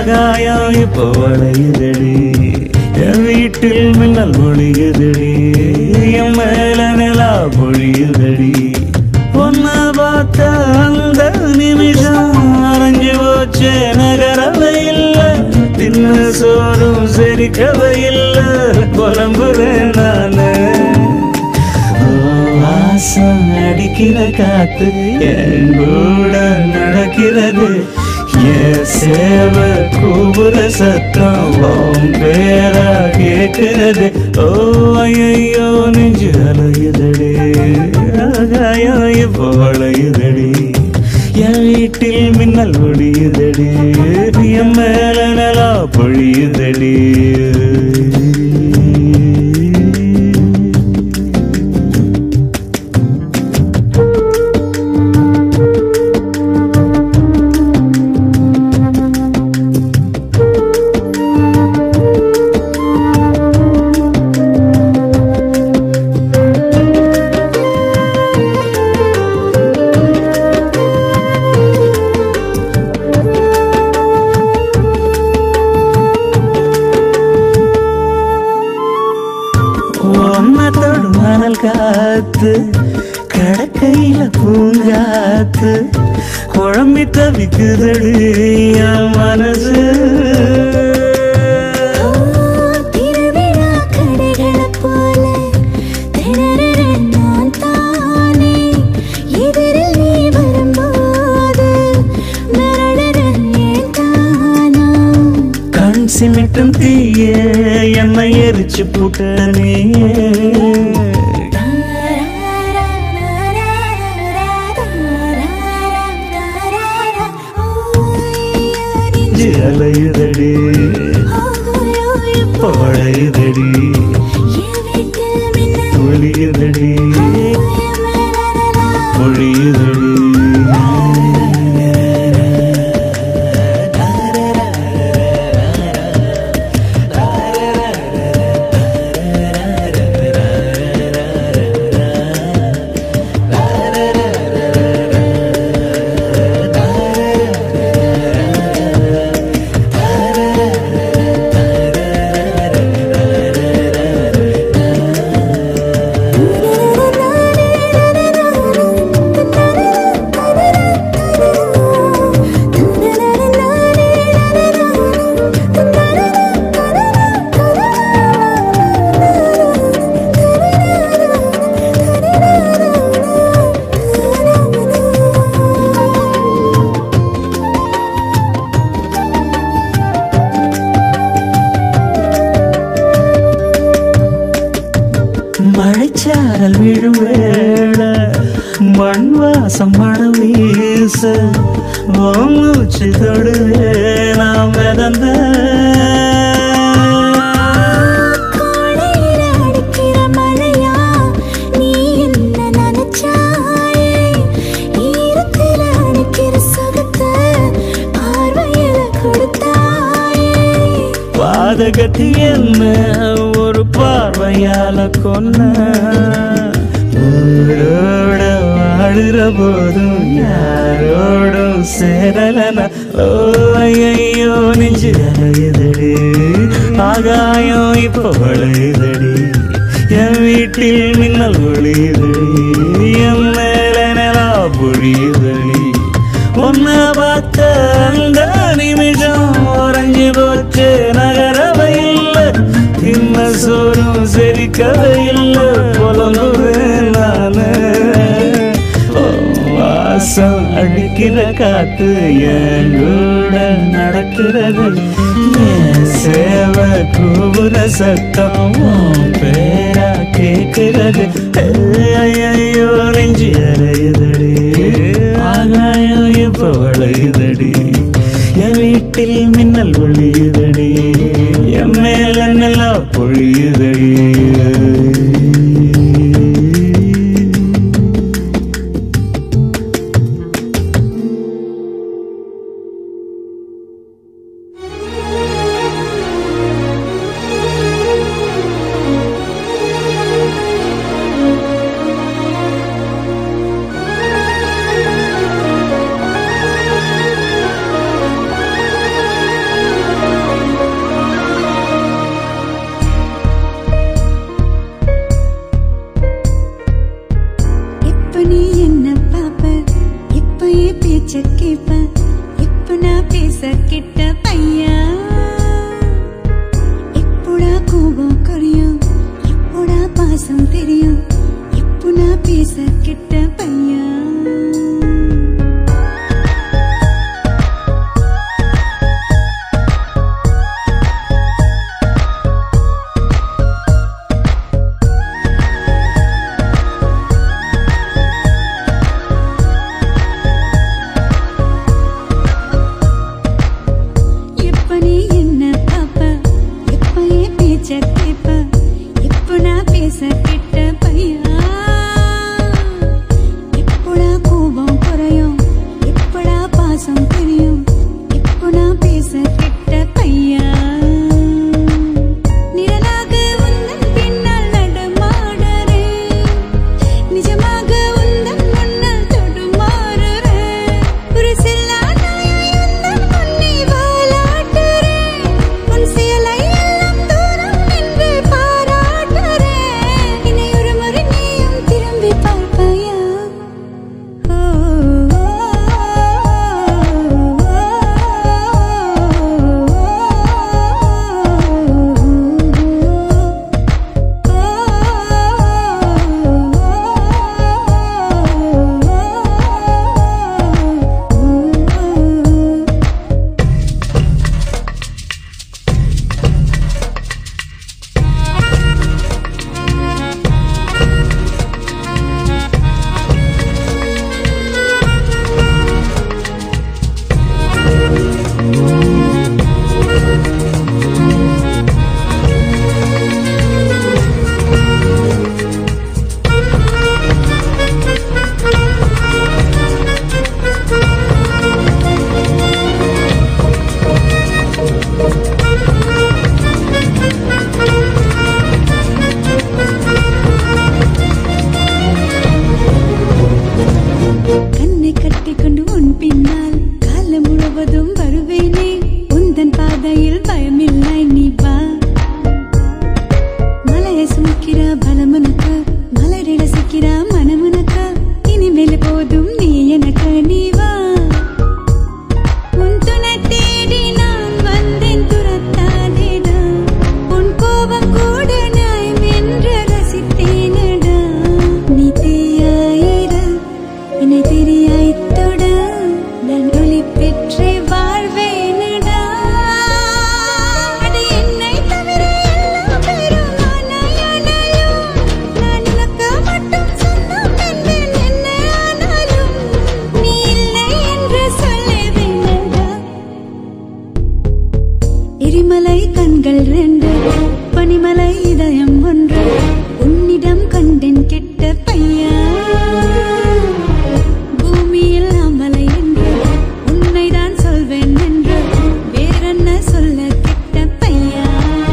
ஆகாயம் இப்போ வளையுதடி என் வீட்டில் மின்னல் மொழியுதடி என் மேல நிலா பொழியுதடி ஒன்ன பார்த்த அந்த நிமிஷம் அரைஞ்சு போச்சே நகரவை இல்ல தின்ன சோறும் செரிக்கவை இல்ல புலம்புறேன் நானு வாசம் அடிக்கிற காத்து என் கூட நடக்கிறது என் சேவ கூபுர சத்தம் உன் பேரா கேட்கிறது ஓ ஐயோ நெஞ்சு அலையுதடி ஆகாயம் இப்போ வளையுதடி என் வீட்டில் மின்னல் ஒடியுதடி என் மேல நலா பொழியுதடி ஒன்னத்தோடு மணல் காத்து கடக்கையில பூங்காத்து குழம்பி தவிக்குதடி என் மனசு திருவிழா கடைகளைப் போல திணறுற நான் தானே. எதிரில் நீ வரும்போது மிரளுற ஏன் தானா? கண் சிமிட்டும் தீய என்னை எரிச்சு புட்ட நீயே நெஞ்சு அலையுதடி பழையுதடி ஒளியுதடி பொழியுதடி மழைச்சாரல் விழும் வேளை மண் வாசம் மனம் வீச உன் மூச்சு தொடுவே நாம் மிதந்த கோடையில அடிக்கிற மழையா நீ என்ன நினைச்சாயே ஈரத்தில அடிக்கிற சுகத்தை பார்வையில கொடுத்தாயே பாதகத்தி என்ன ஒரு பார்வையால கொன்ன ஊரோட வாழுற போதும் யாரோடும் சேரலன ஓ ஐயோ நெஞ்சு அலையுதடி ஆகாயம் இப்போ வளையுதடி என் வீட்டில் மின்னல் ஒளியுதடி என் மேல நிலா பொழியுதடி உன்ன பார்த்த அந்த நிமிஷம் உறைஞ்சு போச்சு நகரவை இல்லை தின்ன சோறும் செரிக்கவை இல்லை புலங்குவேன் நானு ஓ, வாசம் அடிக்கிற காத்து என் கூட நடக்கிறது என் சேவை கூவுற சத்தம் உன் பேரா கேட்கிறது ஐயோ நெஞ்சு அறையுதடி ஆகாயம் இப்ப வளையுதடி என் வீட்டில் மின்னல் ஒளியுதடி என் மேல நல்லா பொழியுதடி ஆ பையா எப்படா கோபம் குறையும் எப்படா பாசம் தெரியும் எப்போ நான் பேச கிட்ட பையா எப்ப நீ என்ன பாப்ப எப்ப என் பேச்ச கேப்ப எப்ப நான் பேச கிட்ட பையா எப்படா கோபம் குறையும் எப்படா பாசம் தெரியும் எப்போ நான் பேச கிட்ட பையா நிழலாக உந்தன் பின்னால் நடமாடுறேன் நிஜமாக உந்தன் முன்னால் தடுமாறுறேன் ஒரு செல்லா நாயாய் உந்தன் முன்னே வாலாட்டுறேன் உன் செயலை எல்லாம் தூரம் நின்று பாராட்டுறேன் என்னை ஒரு முறை நீயும் திரும்பி பார்ப்பாயா கண்ணை கட்டிக்கொண்டு உன் பின்னால் காலம் முழுவதும் வருவேனே உந்தன் பாதையில் பயமில்லை நீ வா மலையை சுமக்கிற பலமுனக்கு மலரை ரசிக்கிற மனமுனக்கு இனிமேல் போதும் நீ எனக்கு நீ வா உன் துணை தேடி நான் வந்தேன் துரத்தாதேடா உன் கோபம் கூட நியாயம் என்று ரசித்தேனடா நீ தீயாயிரு என்னை தெரியாய்த்தொட நான் ஒளி பெற்றே வாழ்வேனடா அது என்னை தவிர எல்லா பேரும் ஆனாயானாலும் நான் உனக்கு மட்டும் சொந்தம் என்பேன் என்ன ஆனாலும் நீ இல்லை என்று சொல்ல வேண்டாம் எரிமலை கண்கள் ரெண்டு பனிமலை இதயம் ஒன்று உன்னிடம் கண்டேன் கெட்ட பையா பூமியில் அமலை என்று உன்னைதான் சொல்வேன் என்று வேறென்ன சொல்ல கெட்ட பையா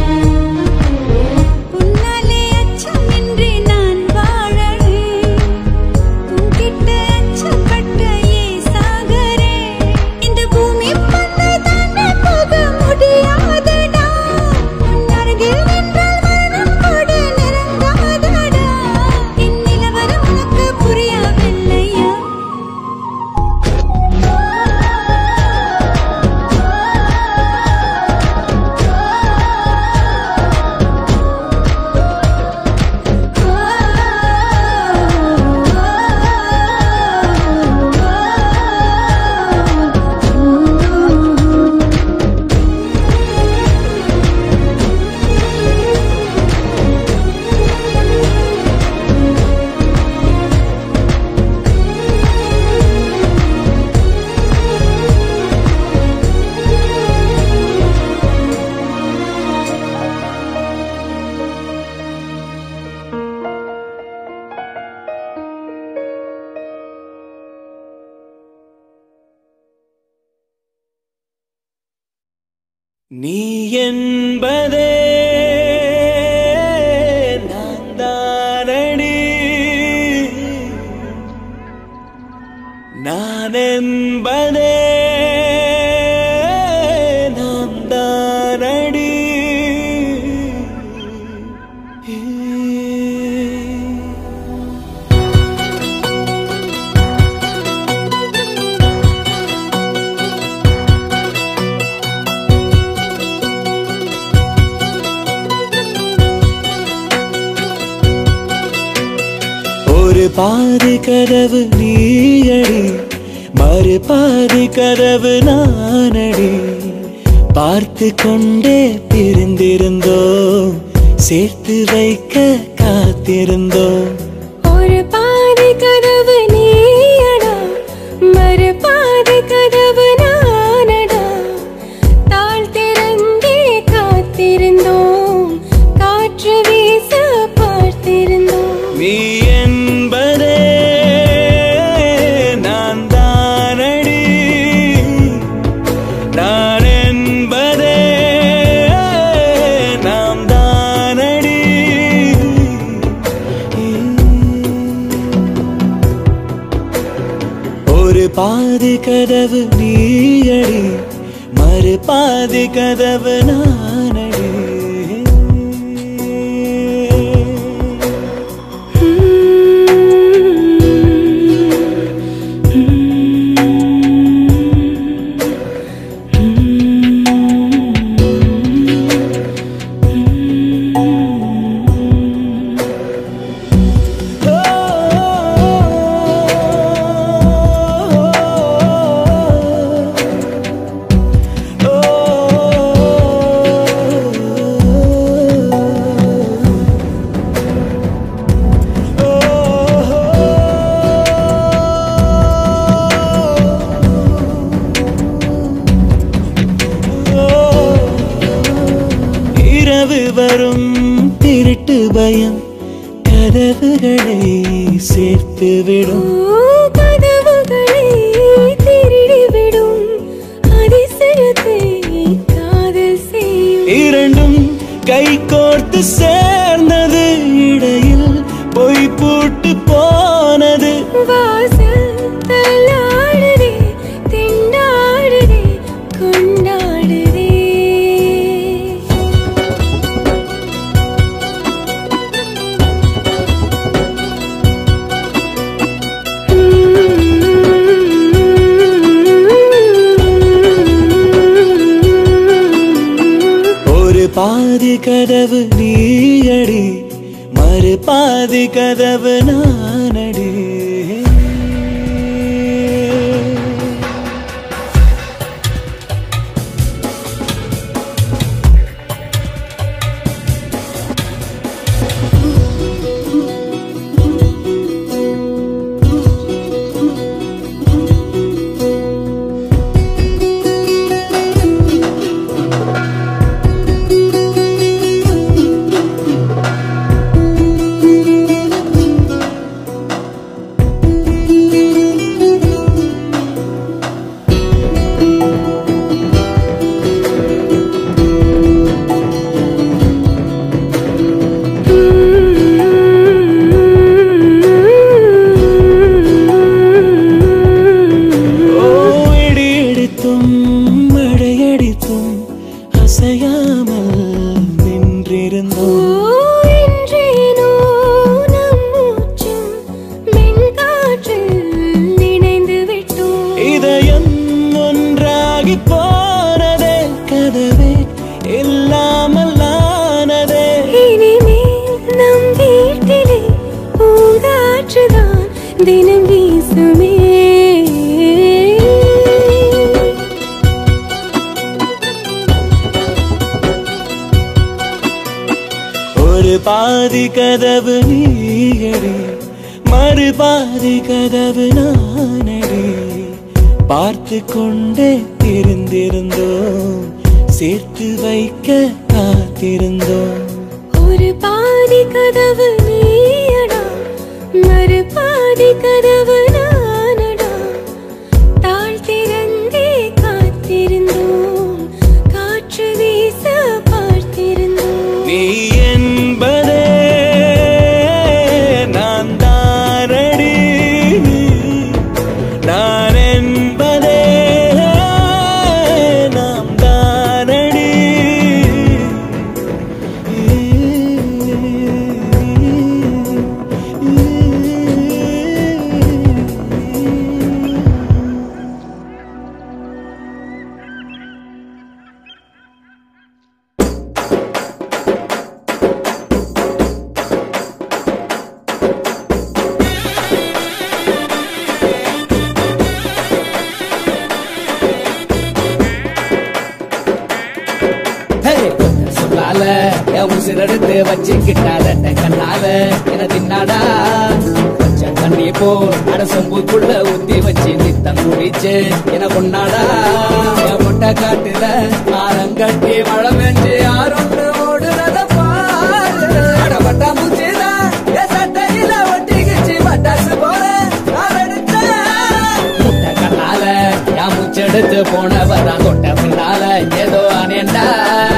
உன்னாலே அச்சமின்றி நான் வாழறேன் உன்கிட்ட அச்சப்பட்ட ஏன் சாகரேன்? இந்த பூமி பண்ணை தாண்டி போக முடியாதடா. உன் அருகில் நின்றால் மரணம் கூட நெருங்காதடா. என் நிலவரம் உனக்கு புரியவில்லையா? நீ என்பதே நான் தானடி நான் என்பதே நாம் தானடி ஒரு பாதி கதவு நீயடி மறு பாதி கதவு நானடி பார்த்து கொண்டே பிரிந்திருந்தோம் சேர்த்து வைக்க காத்திருந்தோம் ஒரு பாதி கதவு நீயடா மறு பாதி கதவு நானடா தாழ் திறந்தே காத்திருந்தோம் காற்று வீச பார்த்திருந்தோம் நீ என்பதே நான் தானடி நான் என்பதே நாம் தானடி ஒரு பாதி கதவு நீயடி மறு பாதி கதவு நானடி இரவு வரும் திருட்டு பயம் கதவுகளை சேர்த்துவிடும் ஓ, கதவுகளை திருடிவிடும் அதிசயத்தை காதல் செய்யும் இரண்டும் கை கோர்த்து சேர்ந்தது இடையில் பொய் பூட்டு போனது வாசல் தள்ளாடுதே திண்டாடுதே கொண்டாடுதே ஒரு பாதி கதவு நீயடி மறு பாதி கதவு நானடி ஓ இடி இடித்தும் மழையடித்தும் அசையாமல் நின்றிருந்தோம் ஓ, என்றேனோ நம் மூச்சும் மென்காற்றில் இணைந்து விட்டோம். இதயம் ஒன்றாகி போனதே கதவே இல்லாமல் ஆனதே இனிமேல் நம் வீட்டிலே பூங்காற்றுதான் தினம் வீசுமே ஒரு பாதி கதவு நீயடி மறு பாதி கதவு நானடி பார்த்து கொண்டே தெரிந்திருந்தோம் சேர்த்து வைக்க காத்திருந்தோம் ஒரு பாதி கதவு நீயடா மறு பாதி கதவு நானடா தாழ் திறந்தே காத்திருந்தோம் காற்று வீச பார்த்திருந்தோம் நீ என்பதே நான் தானடி நான் என்பதே நாம் தானடி சொல்லால என் உசிரெடுத்து வச்சுக்கிட்டாத கண்ணால என தின்னாடா பச்ச தண்ணி போ அட சொம்புக்குள்ள ஊத்தி வச்சு நித்தம் குடிச்சு என கொண்டாடா என் முட்டை காட்டுல ஆரங்கட்டி மழை பெஞ்சு யாரும் ஓடுறத பாரு அட பட்டா மூச்சுதா என் சட்டையில ஒட்டிக்கிச்சு பட்டாசு போல நான் எடுத்தேன் முட்டை கண்ணால என் மூச்செடுத்து போனவதான் தொட்ட பின்னால ஏதோ அனேண்டா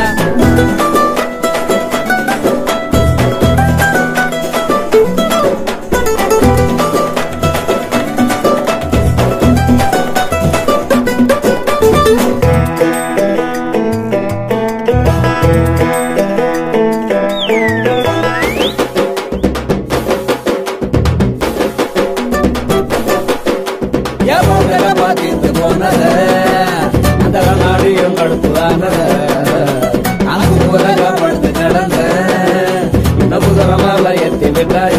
என் மூக்கல பாத்திட்டு போனத அந்த நாடியும் கடுப்புதானத அங்கு உலக படுத்து நடந்த இந்த புதரமால எத்தி விட்டாய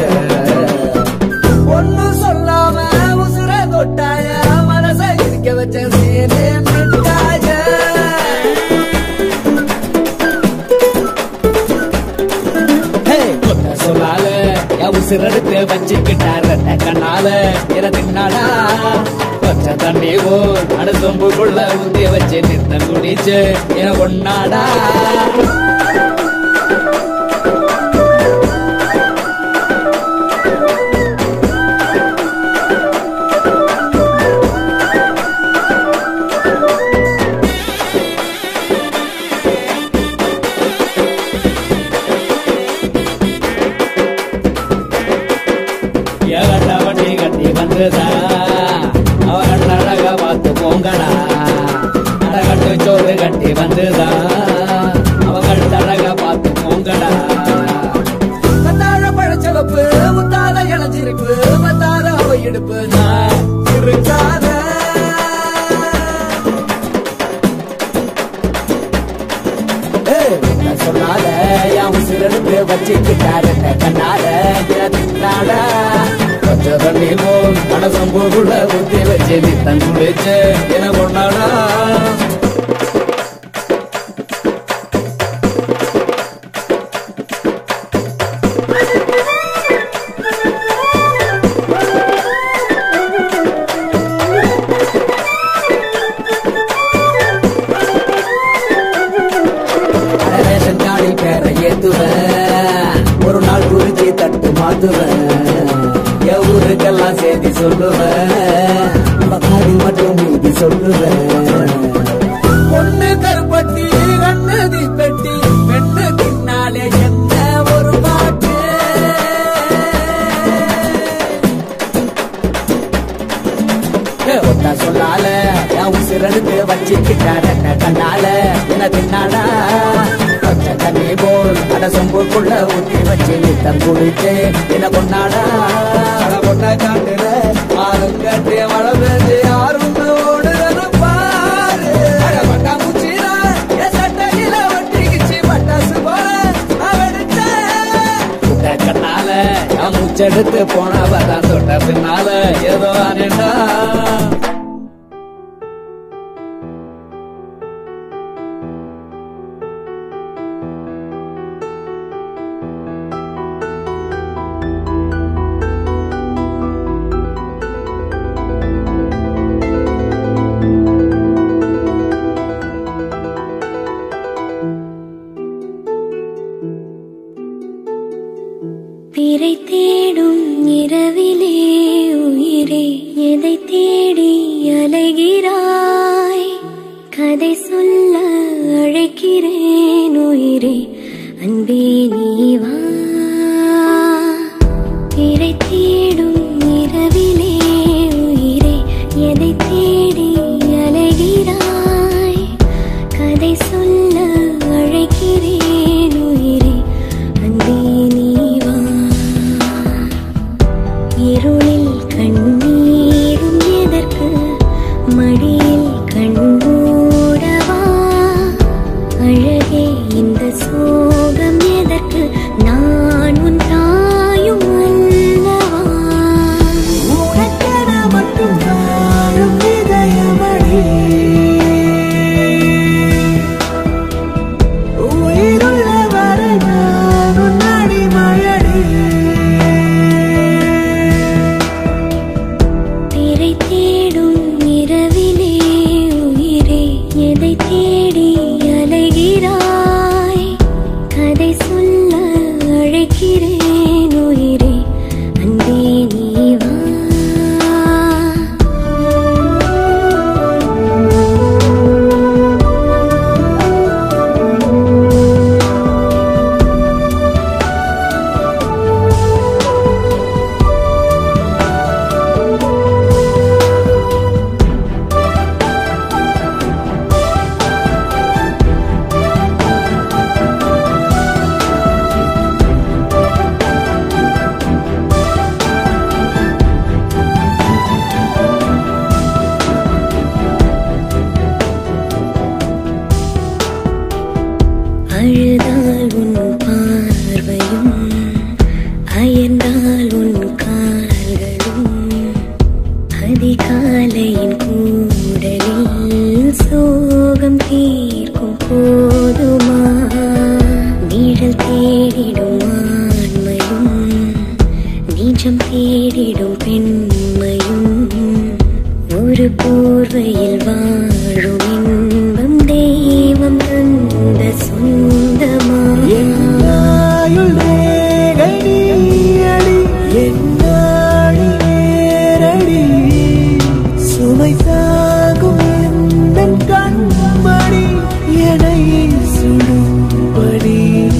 ஒண்ணு சொல்லாம உசுர தொட்டாய மனச இருக்க வச்ச சீனே மிட்டாய கொட்ட சொல்லால என் உசிரெடுத்து வச்சுக்கிட்டார கண்ணால என தின்னாடா பச்ச தண்ணி ஓ அடுத்தொம்புக்குள்ள ஊத்தி வச்சு நித்தம் குடிச்சு என கொண்டாடா ஏகட்ட வண்டி கட்டி வந்துதா அவன் அழக பார்த்து போங்கடா அடகட்டு சோறு கட்டி வந்துதா அவன் அழக பார்த்து போங்கடா மத்தாழ பழச்சலப்பு முத்தாத இளஞ்சிருப்பு மத்தாத அவ இடுப்பு நான் இருக்காத சொன்னால என் உசிரெடுத்து வச்சுக்கிட்டாரு கண்ணால தின்னாட கொஞ்சம் தண்ணி போல் மனசம்பூக்குள்ள ஊத்தி வச்சு நீ தன் குடிச்சு என கொண்டாடா ரேஷன் கார்டில் பேரை ஏத்துவேன் ஒரு நாள் குறிச்சி தட்டு மாத்துவேன் என் ஊருக்கெல்லாம் சேர்த்து சொல்லுவேன் நம்ம காடி மட்டும் மீதி சொல்லுவேன் பொண்ணு கருப்பட்டி கண்ணு தீப்பெட்டி பெண்ணு தின்னாலே என்ன ஒரு பாட்டு ஒத்தா சொல்லால என் உசிரெடுத்து வச்சுக்கிட்டாட கண்ணால என்ன தின்னாடா பச்சை தண்ணி போல் அட சொம்புக்குள்ள ஊத்தி வச்சு நித்தம் குடிச்சு என்ன கொண்டாடா அட பொண்ண காட்டுல ஆளும் கட்டி மழை பெஞ்சு யாரும் ஓடுறது பாரு அட பட்டா மூச்சினா என் சட்டையில ஒட்டிக்கிச்சு பட்டாசு போல அவடிச்ச கண்ணால என் மூச்செடுத்து போனவதான் தொட்ட பின்னால ஏதோ அனேண்டா பிறை தேடும் இரவிலே உயிரே எதை தேடி அலைகிறாய் கதை சொல்ல அழைக்கிறேன் உயிரே அன்பே நீ வா பிறை தேடும் இரவிலே உயிரே எதை தேடி அலைகிறாய் கதை சொல்ல அழைக்கிறேன் உயிரே அன்பே நீ வா இருளில் கண்ணீரும் எதற்கு மடியில் கண்மூடவா அழகே இந்த சோகம் எதற்கு நான் உன் தாயும் அல்லவா உனக்கென மட்டும் வாழும் இதயமடி அழுதால் உன் பார்வையும் அயர்ந்தால் உன் கால்களும் அதிகாலையின் கூடலில் சோகம் தீர்க்கும் போதுமா நிழல் தேடிடும் ஆண்மையும் நிஜம் தேடிடும் பெண்மையும் ஒரு போர்வையில் வாழும் இன்பம் தெய்வம் தந்த சொந்தமா என்னாயுள் ரேகடி அடி என்னாழி நேரடி சுமை தாங்கும் எந்தன் கண்மணி எனை சுடும்படி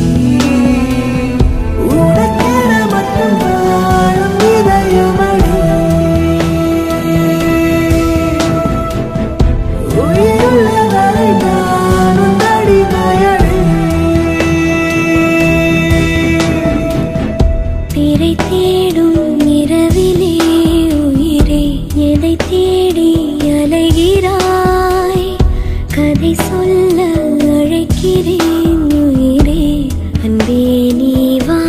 உனக்கென மட்டும் வாழும் இதயமடி உயிருள்ள வரை நானும் அடிமையடி திரை தேடும் இரவிலே உயிரே எதை தேடி அலைகிறாய் கதை சொல்ல அழைக்கிறேன் உயிரே அன்பே நீ வா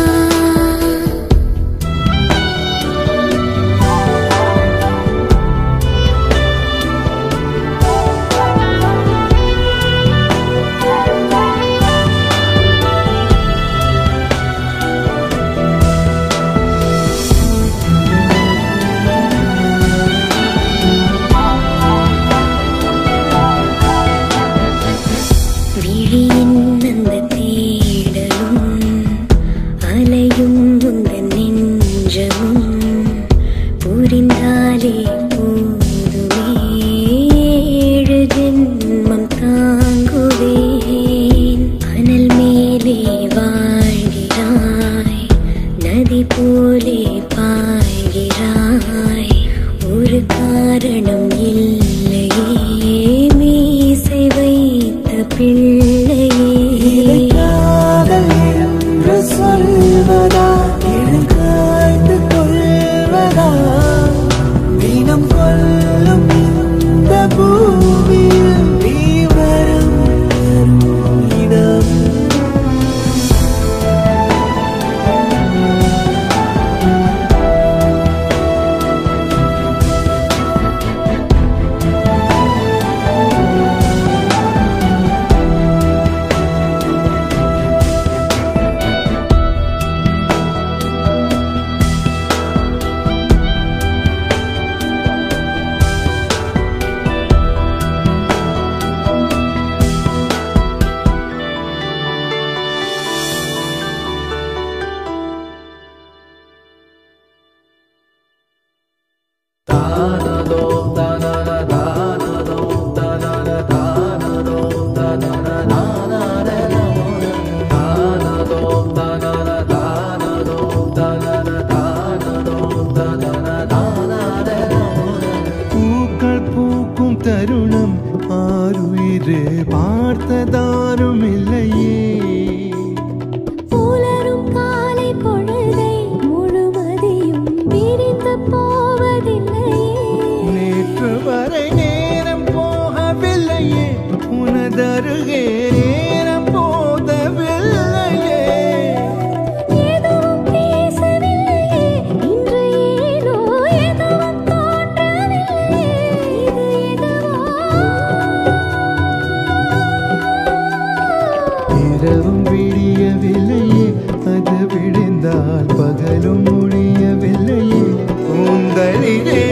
விழியின் அந்த தேடலும் அலையும் உந்தன் நெஞ்சமும் புரிந்தாலே போதுமே ஏழு ஜென்மம் தாங்குவேன் அனல் மேலே வாழ்கிறாய் நதி போலே பாய்கிறாய் ஒரு காரணம் இல்லையே மீசை வைத்த பிள்ளையே காதல் என்று சொல்வதா எழுக்காய்ந்து கொள்வதா தினம் கொல்லும் இந்த பூமியில் நீ வரும் வரும் இடம் பூக்கள் பூக்கும் தருணம் ஆறுயிரு பார்த்ததாரும் இல்லையே புலரும் காலை பொழுதை முழுவதையும் பிரிந்து போவதில்லையே நேற்று வரை நேரம் போகவில்லையே உனதருகே நேரம் போதவில்லையே எதுவும் பேசவில்லையே இன்று ஏனோ எதுவும் தோன்றவில்லையே இது எதுவோ இரவும் விடியவில்லையே அது விழுந்தால் பகலும் முடியவில்லையே கூந்தலிலே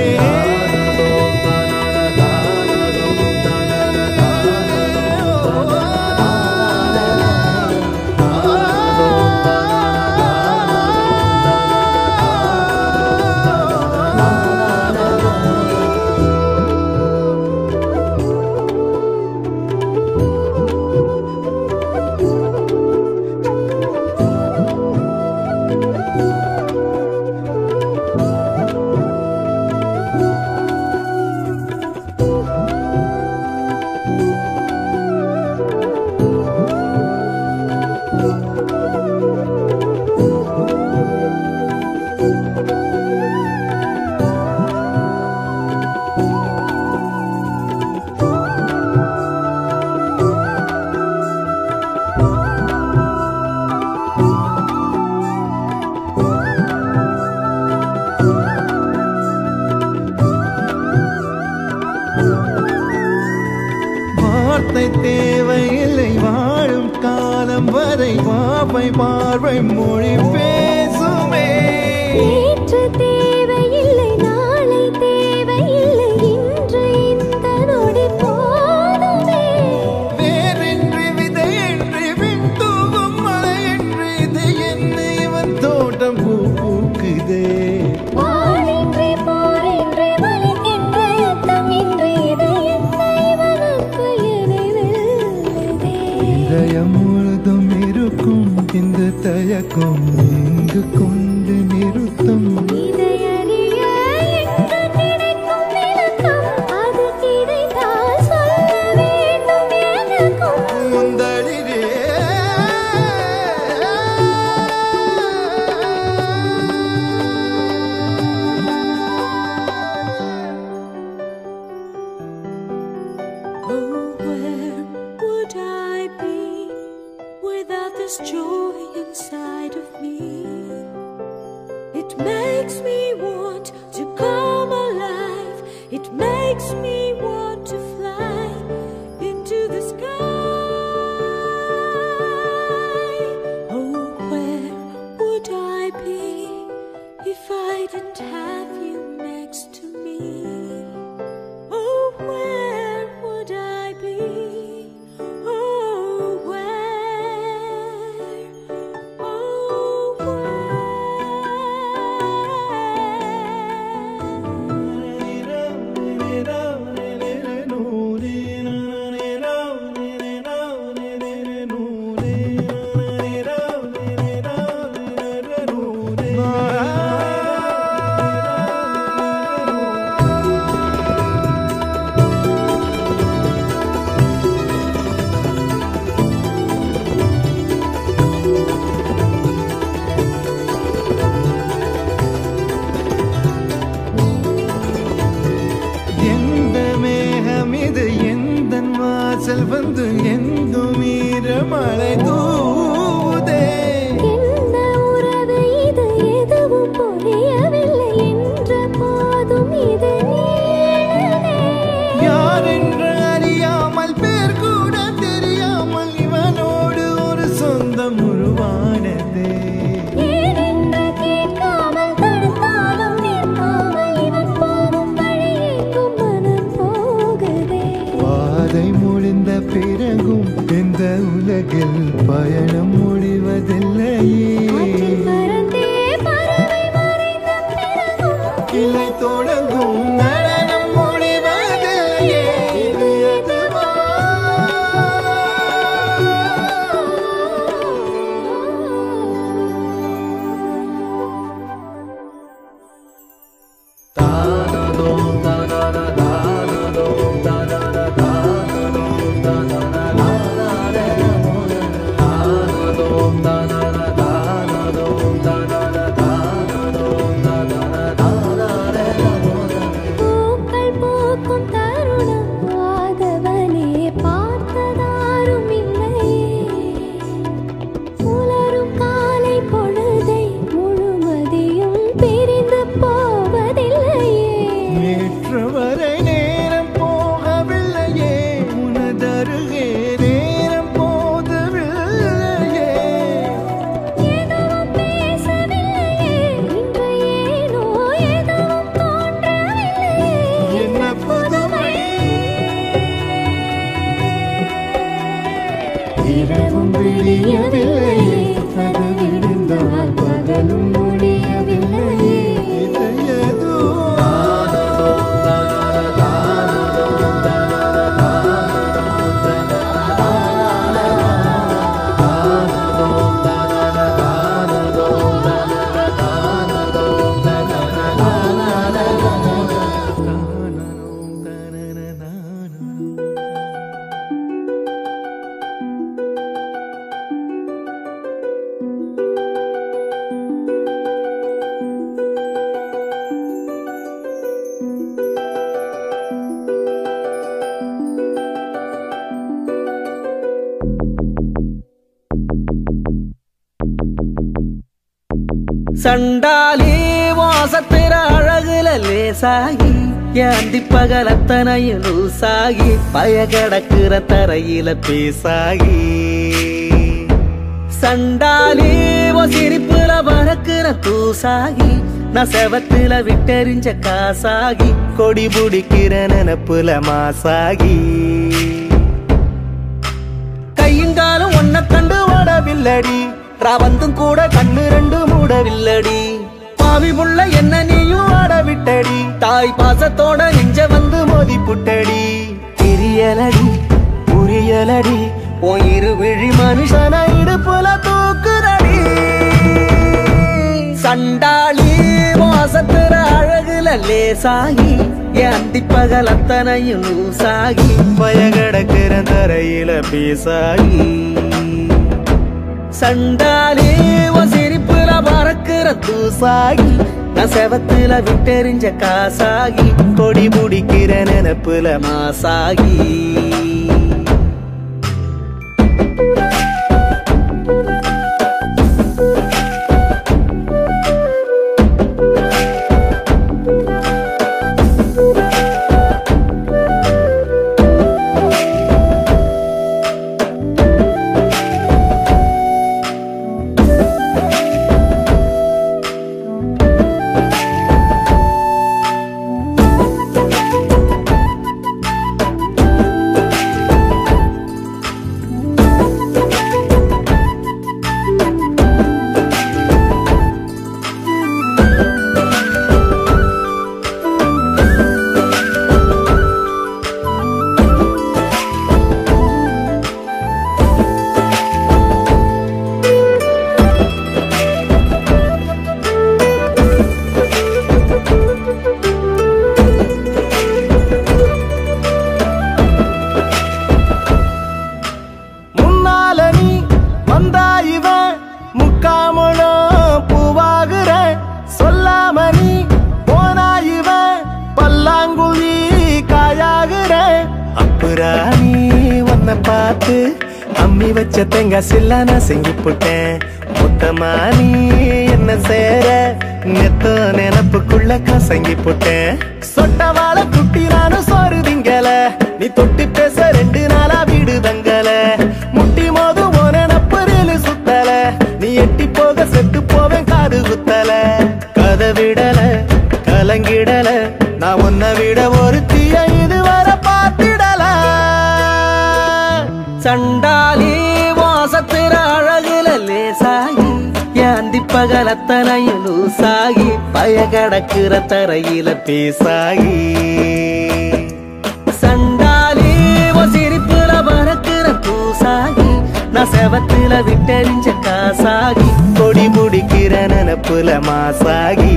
பார்வை பார்வை மொழி பேசுமே நேற்று தேவையில்லை நாளை தேவையில்லை இன்று இந்த நொடி போதுமே வேறின்றி விதையின்றி விண் தூவும் மழையின்றி இது என்ன இவன் தோட்டம் பூ பூக்குதே வானின்றி போரின்றி வலிக்கின்ற யுத்தமின்றி இது என்ன இவனுக்கு என்னை வெல்லுதே இதயம் முழுதும் இருக்கும் இந்த தயக்கம் இங்கு கொண்டு நிறுத்தும் இதையறிய எங்கு கிடைக்கும் விளக்கம்? அது கிடைத்தால் சொல்ல வேண்டும் எனக்கும். முந்தளிரே Oh, where would I be without this joy inside of me? It makes me want to come alive. It makes me want to fly into the sky. Oh, where would I be if I didn't have you next to me? Oh, where would I be? Oh, where? Oh, எந்த மேகம் இது எந்த வாசல் வந்து எங்கும் ஈரமழை தூதே என்ன உறவு இது எதுவும் புரியவில்லை என்ற போதும் இது நீளுதே. யார் என்று அறியாமல் பேர் கூட தெரியாமல் இவனோடு ஒரு சொந்தம் உருவானதே ஏனென்று கேட்காமல் தடுத்தாலும் நிற்காமல் இவன் போகும் வழியெங்கும் மனம் போகுதே பாதை முடிந்த பிறகும் இந்த உலகில் பயணம் முடிவதில்லையே ஆற்றில் பறந்தே பறவை மறைந்த பிறகும் கிளை தொடங்கும் நடனம் முடிவதில்லையே இது எதுவா? பூக்கள் பூக்கும் தருணம் ஆதவனே பார்த்ததாரும் இல்லையே உலரும் காலை பொழுதை முழுமதியும் பிரிந்து போவதில்லையே நேற்று வரை நேரம் போகவில்லையே உனதருகே நேரம் போதவில்லையே எதுவும் பேசவில்லையே இன்று ஏனோ எதுவும் தோன்றவில்லையே என்ன புதுமை இரவும் விடியவில்லையே அது விடிந்தால் பகலும் முடியவில்லையே இது எதுவா? சண்டாலி வாசத்திர அழகுல லேசாகி ஏந்தி பகலத்தனையும் லூசாகி பய கிடக்குற தரையில பேசாகி சண்டாலி ஓ சிரிப்புல பறக்குற தூசாகி நான் செவத்துல விட்டெறிஞ்ச காசாகி கொடி பிடிக்கிற நினப்புல மாசாகி கையுங்காலும் ஒன்ன கண்டு ஓடவில்லடி ராவந்தும் கூட கண்ணு ரெண்டு மூடவில்லடி பாவி புள்ள என்ன நீயும் ஆட விட்டடி தாய் பாசத்தோட நெஞ்ச வந்து மோதி புட்டடி தெரியலடி புரியலடி உன் இரு விழி மனுஷன இடுப்புல தூக்குறடி சண்டாளி மோசத்துற அழகுல லேசாகி என் அந்திப்பகல் அத்தனையும் லூசாகி பய கிடக்கிற தரையில பீசாகி சண்டாளி உன் சிரிப்புல பறக்குற தூசாகி நான் செவத்துல விட்டெறிஞ்ச காசாகி கொடி பிடிக்கிற நினப்புல மாசாகி முன்னால நீ வந்தா இவன் முக்காமணம் பூவாகுற சொல்லாம நீ போனா இவன் பல்லாங்குழி காயாகுற அப்புறா நீ உன்னை பார்த்து அம்மி வச்ச தேங்காய் சில்ல நான் செஞ்சு போட்டேன் மொத்தமா நீ என்ன சேர நெத்த நினப்புக்குள்ள கசங்கி போட்டேன் சொட்ட வாழை குட்டி நானும் சோறு திங்கல நீ தொட்டு பேச ரெண்டு நாளா வீடு தங்கல முட்டி மோது ஒரு நப்பரில் சுத்தல நீ எட்டி போக செத்து போவேன் காது குத்தல கதை விடல கலங்கிடல நான் உன்னை விட ஒரு தீய இதுவரை பார்த்திடல சண்டாலி வாசத்திர அழகுல லேசாகி என் அந்திப்பகல் அத்தனையும் லூசாகி பய கடக்குற தரையில பேசாகி சண்டாலி உன் சிரிப்புல பறக்குற பூசாகி நான் செவத்துல விட்டெறிஞ்ச காசாகி கொடி பிடிக்கிற நினப்புல மாசாகி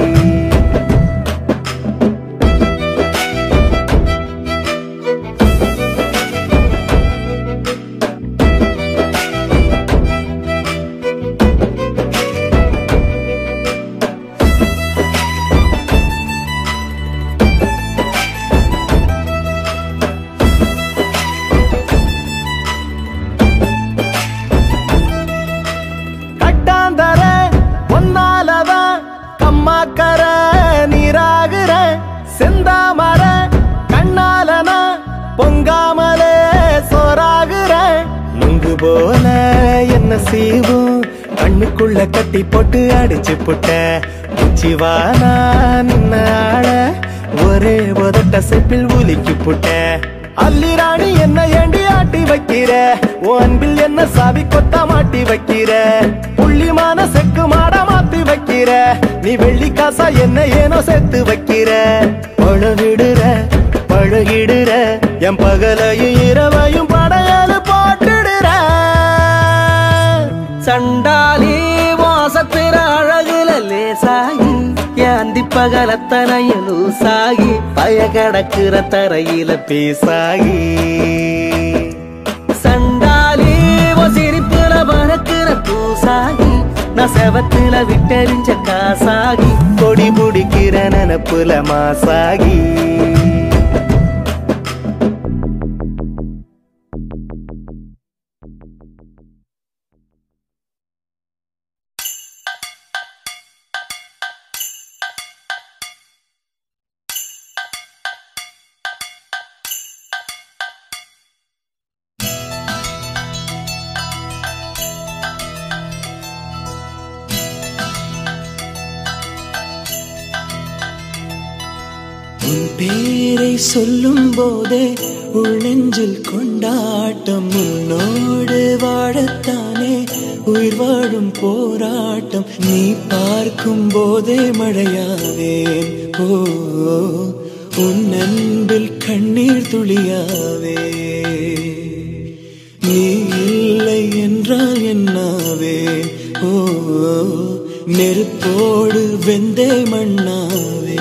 கட்டாந்தர ஒன்னாலதான் கம்மாக்கர நீராகுற செந்தாமர கண்ணாலனா பொங்காமலே சோறாகுற நுங்கு போல என்ன செய்வோம் கண்ணுக்குள்ள கட்டி போட்டு அடிச்சு புட்ட உச்சிவானா நின்ன ஆள ஒரே உதட்ட செப்பில் உலுக்கி புட்ட அல்லிராணி என்ன ஏண்டி ஆட்டி வைக்கிற உன் அன்பில் என்ன சாவி கொத்த மாட்டி வைக்கிற புள்ளிமான செக்கு மாட மாத்தி வைக்கிற நீ வெள்ளி காசா என்ன ஏனோ சேர்த்து வைக்கிற பழகிடுற பழகிடுற என் பகலையும் இரவையும் படையலு போட்டுடுற சண்டாலி வாசத்திர அழகுல லேசாகி என் அந்திப்பகல் அத்தனையும் லூசாகி பய கடக்குற தரையில பேசாகி சண்டாலி உன் சிரிப்புல பறக்குற பூசாகி நான் செவத்துல விட்டெறிஞ்ச காசாகி கொடி பிடிக்கிற நினப்புல மாசாகி உன் பேரை சொல்லும் போதே உள் நெஞ்சில் கொண்டாட்டம் உன்னோடு வாழத்தானே உயிர் வாழும் போராட்டம் நீ பார்க்கும் போதே மழையாவேன் ஓ உன் அன்பில் கண்ணீர் துளியாவே நீ இல்லை என்றால் என்னாவே ஓ நெருப்போடு வெந்தே மண்ணாவே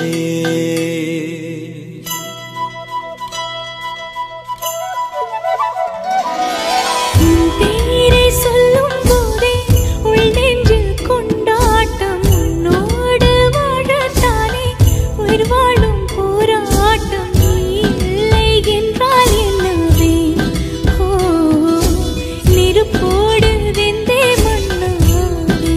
உன் பேரை சொல்லும் போதே உள் நெஞ்சில் கொண்டாட்டம் உன்னோடு வாழத்தானே உயிர் வாழும் போராட்டம் நீ இல்லை என்றால் என்னவே ஓ நெருப்போடு வெந்தே மண்ணாவே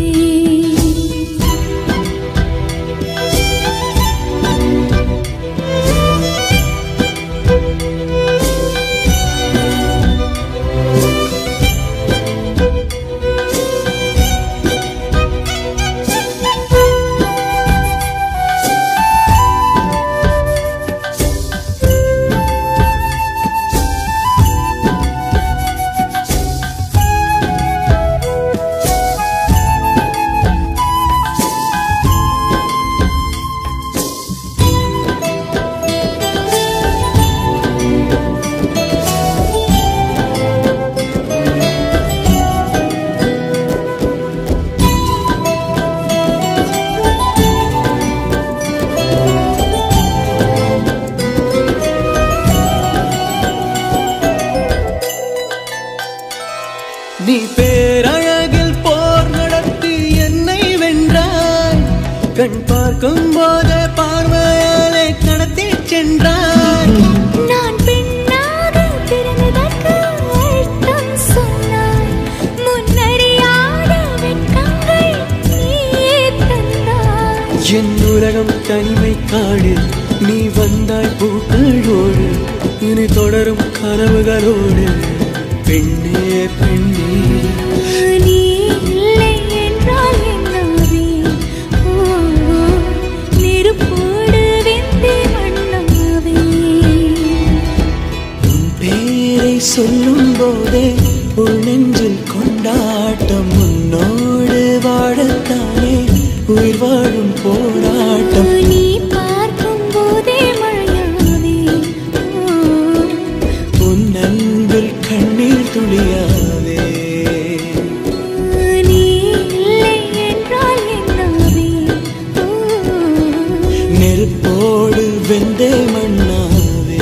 நீ பேரழகில் போர் நடத்தி என்னை வென்றாய் கண் பார்க்கும் போதே பார்வையாலே கடத்தி சென்றாய் நான் பெண்ணாக பிறந்ததற்கு அர்த்தம் சொன்னாய் முன்னறியாத வெட்கங்கள் நீயே தந்தாய் என் உலகம் தனிமை காடு நீ வந்தாய் பூக்களோடு இனி தொடரும் கனவுகளோடு பெண்ணே பெண்ணே நீ இல்லை என்றால் என்னாவே ஓ நெருப்போடு வெந்தே மண்ணாவே உன் பேரை சொல்லும் போதே உள் நெஞ்சில் கொண்டாட்டம் உன்னோடு வாழத்தானே உயிர் வாழும் போராட்டம் நீ பார்க்கும் போதே மழையாவே ஓ உன் அன்பில் கண்ணீர் துளியாவே நீ இல்லை என்றால் என்னாவே ஓ நெருப்போடு வெந்தே மண்ணாவே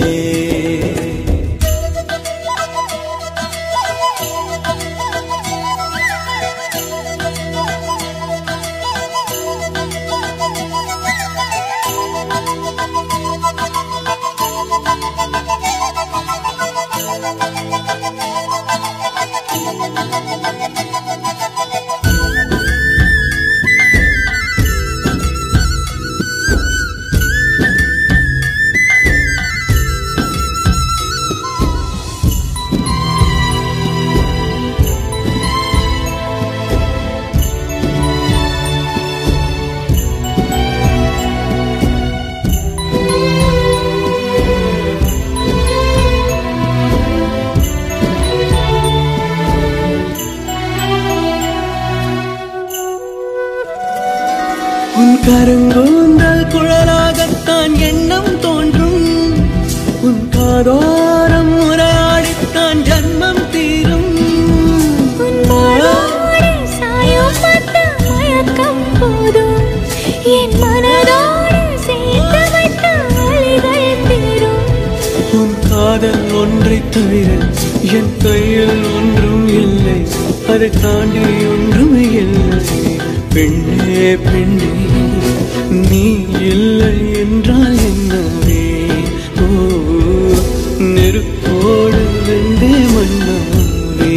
உன் கருங்கூந்தல் குழலாகத்தான் எண்ணம் தோன்றும் உன் காதோரம் உரையாடித்தான் ஜன்மம் தீரும் உன் மாளோடு சாயம் பார்த்த மயக்கம் போதும் என் மனதோடு சேர்த்து வைத்த வழிகள் தீரும் உன் காதல் ஒன்றை தவிர என் கையில் ஒன்றும் இல்லை அதை தாண்டி ஒன்றும் இல்லை பெண்ணே பெண்ணே நீ இல்லை என்றால் என்னவே ஓ நெருப்போடு வெந்தே மண்ணாவே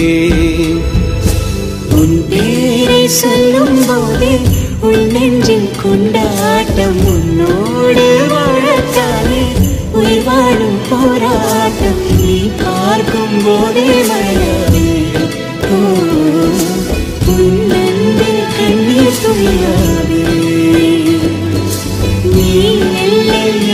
உன் பேரை சொல்லும் போதே உள் நெஞ்சில் கொண்டாட்டம் உன்னோடு வாழத்தானே உயிர் வாழும் போராட்டம் நீ பார்க்கும் போதே மழையாவே ஓ, உன் அன்பில் கண்ணீர் துளியாவே நீ இல்லை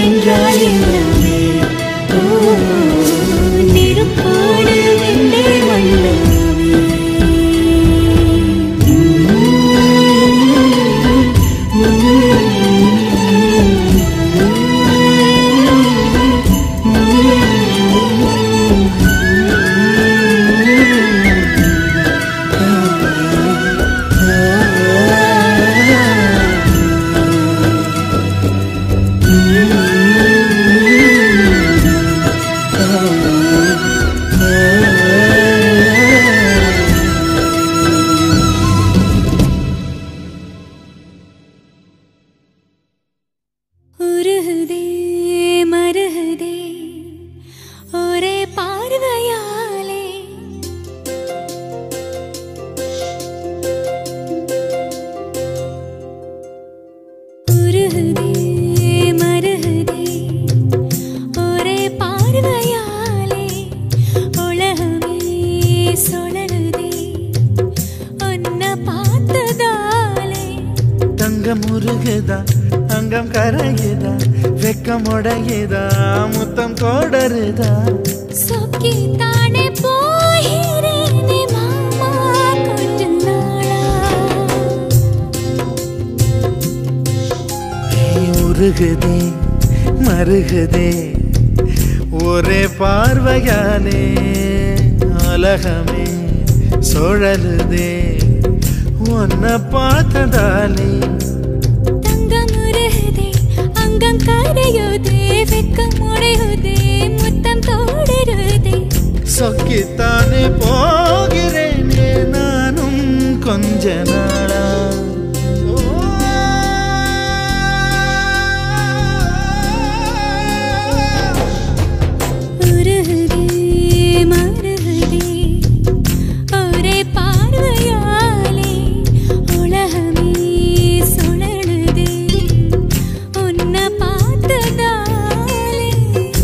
சுழலுதே உன்னை பார்த்ததாலே தங்கம் உருகுதா அங்கம் கரையுதா வெக்கம் உடையுதா முத்தம் கோடருதா சொக்கி தானே போகிறேனே மாமா கொஞ்ச நாளா நீ உருகுதே மருகுதே ஒரே பார்வையாலே அலகமே சுழலுதே உன்னை பார்த்ததாலே தங்கம் உருகுதே அங்கம் கரையுதே வெக்கம் உடையுதே முத்தம் தோடுருதே சொக்கித்தானே போகிறேனே நானும் கொஞ்ச நாளா உருகுதே மருகுதே ஒரே பார்வையாலே உலகமே சுழலுதே உன்னை பார்த்ததாலே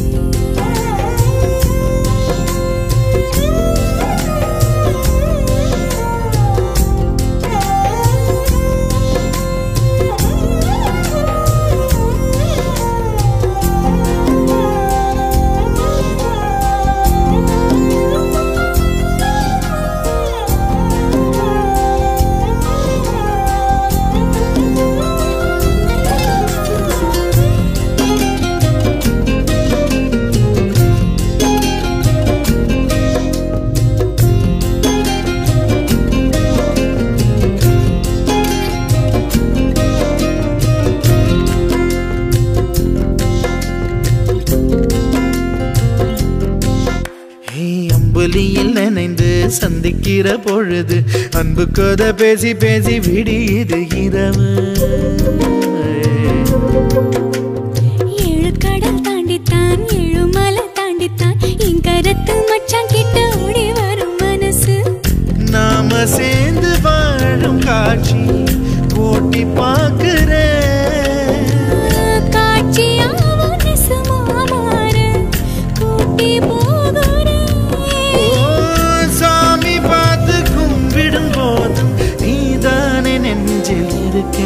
ஏய், அம்புலியில் நினைந்து சந்திக்கிற பொழுது அன்பு கதை பேசி பேசி விடியுது இரவு ஏழு கடல் தாண்டித்தான் ஏழு மலை தாண்டித்தான் என் கருத்து மச்சான் கிட்ட ஓடி வரும் மனசு நாம சேர்ந்து வாழும் காட்சி ஓட்டி பார்க்கிறேன் காட்சியாவும் நெசமா மாற கூட்டி போகிறேன் ஓ, சாமி பார்த்து கும்பிடும் போதும் நீதானே நெஞ்சில் இருக்க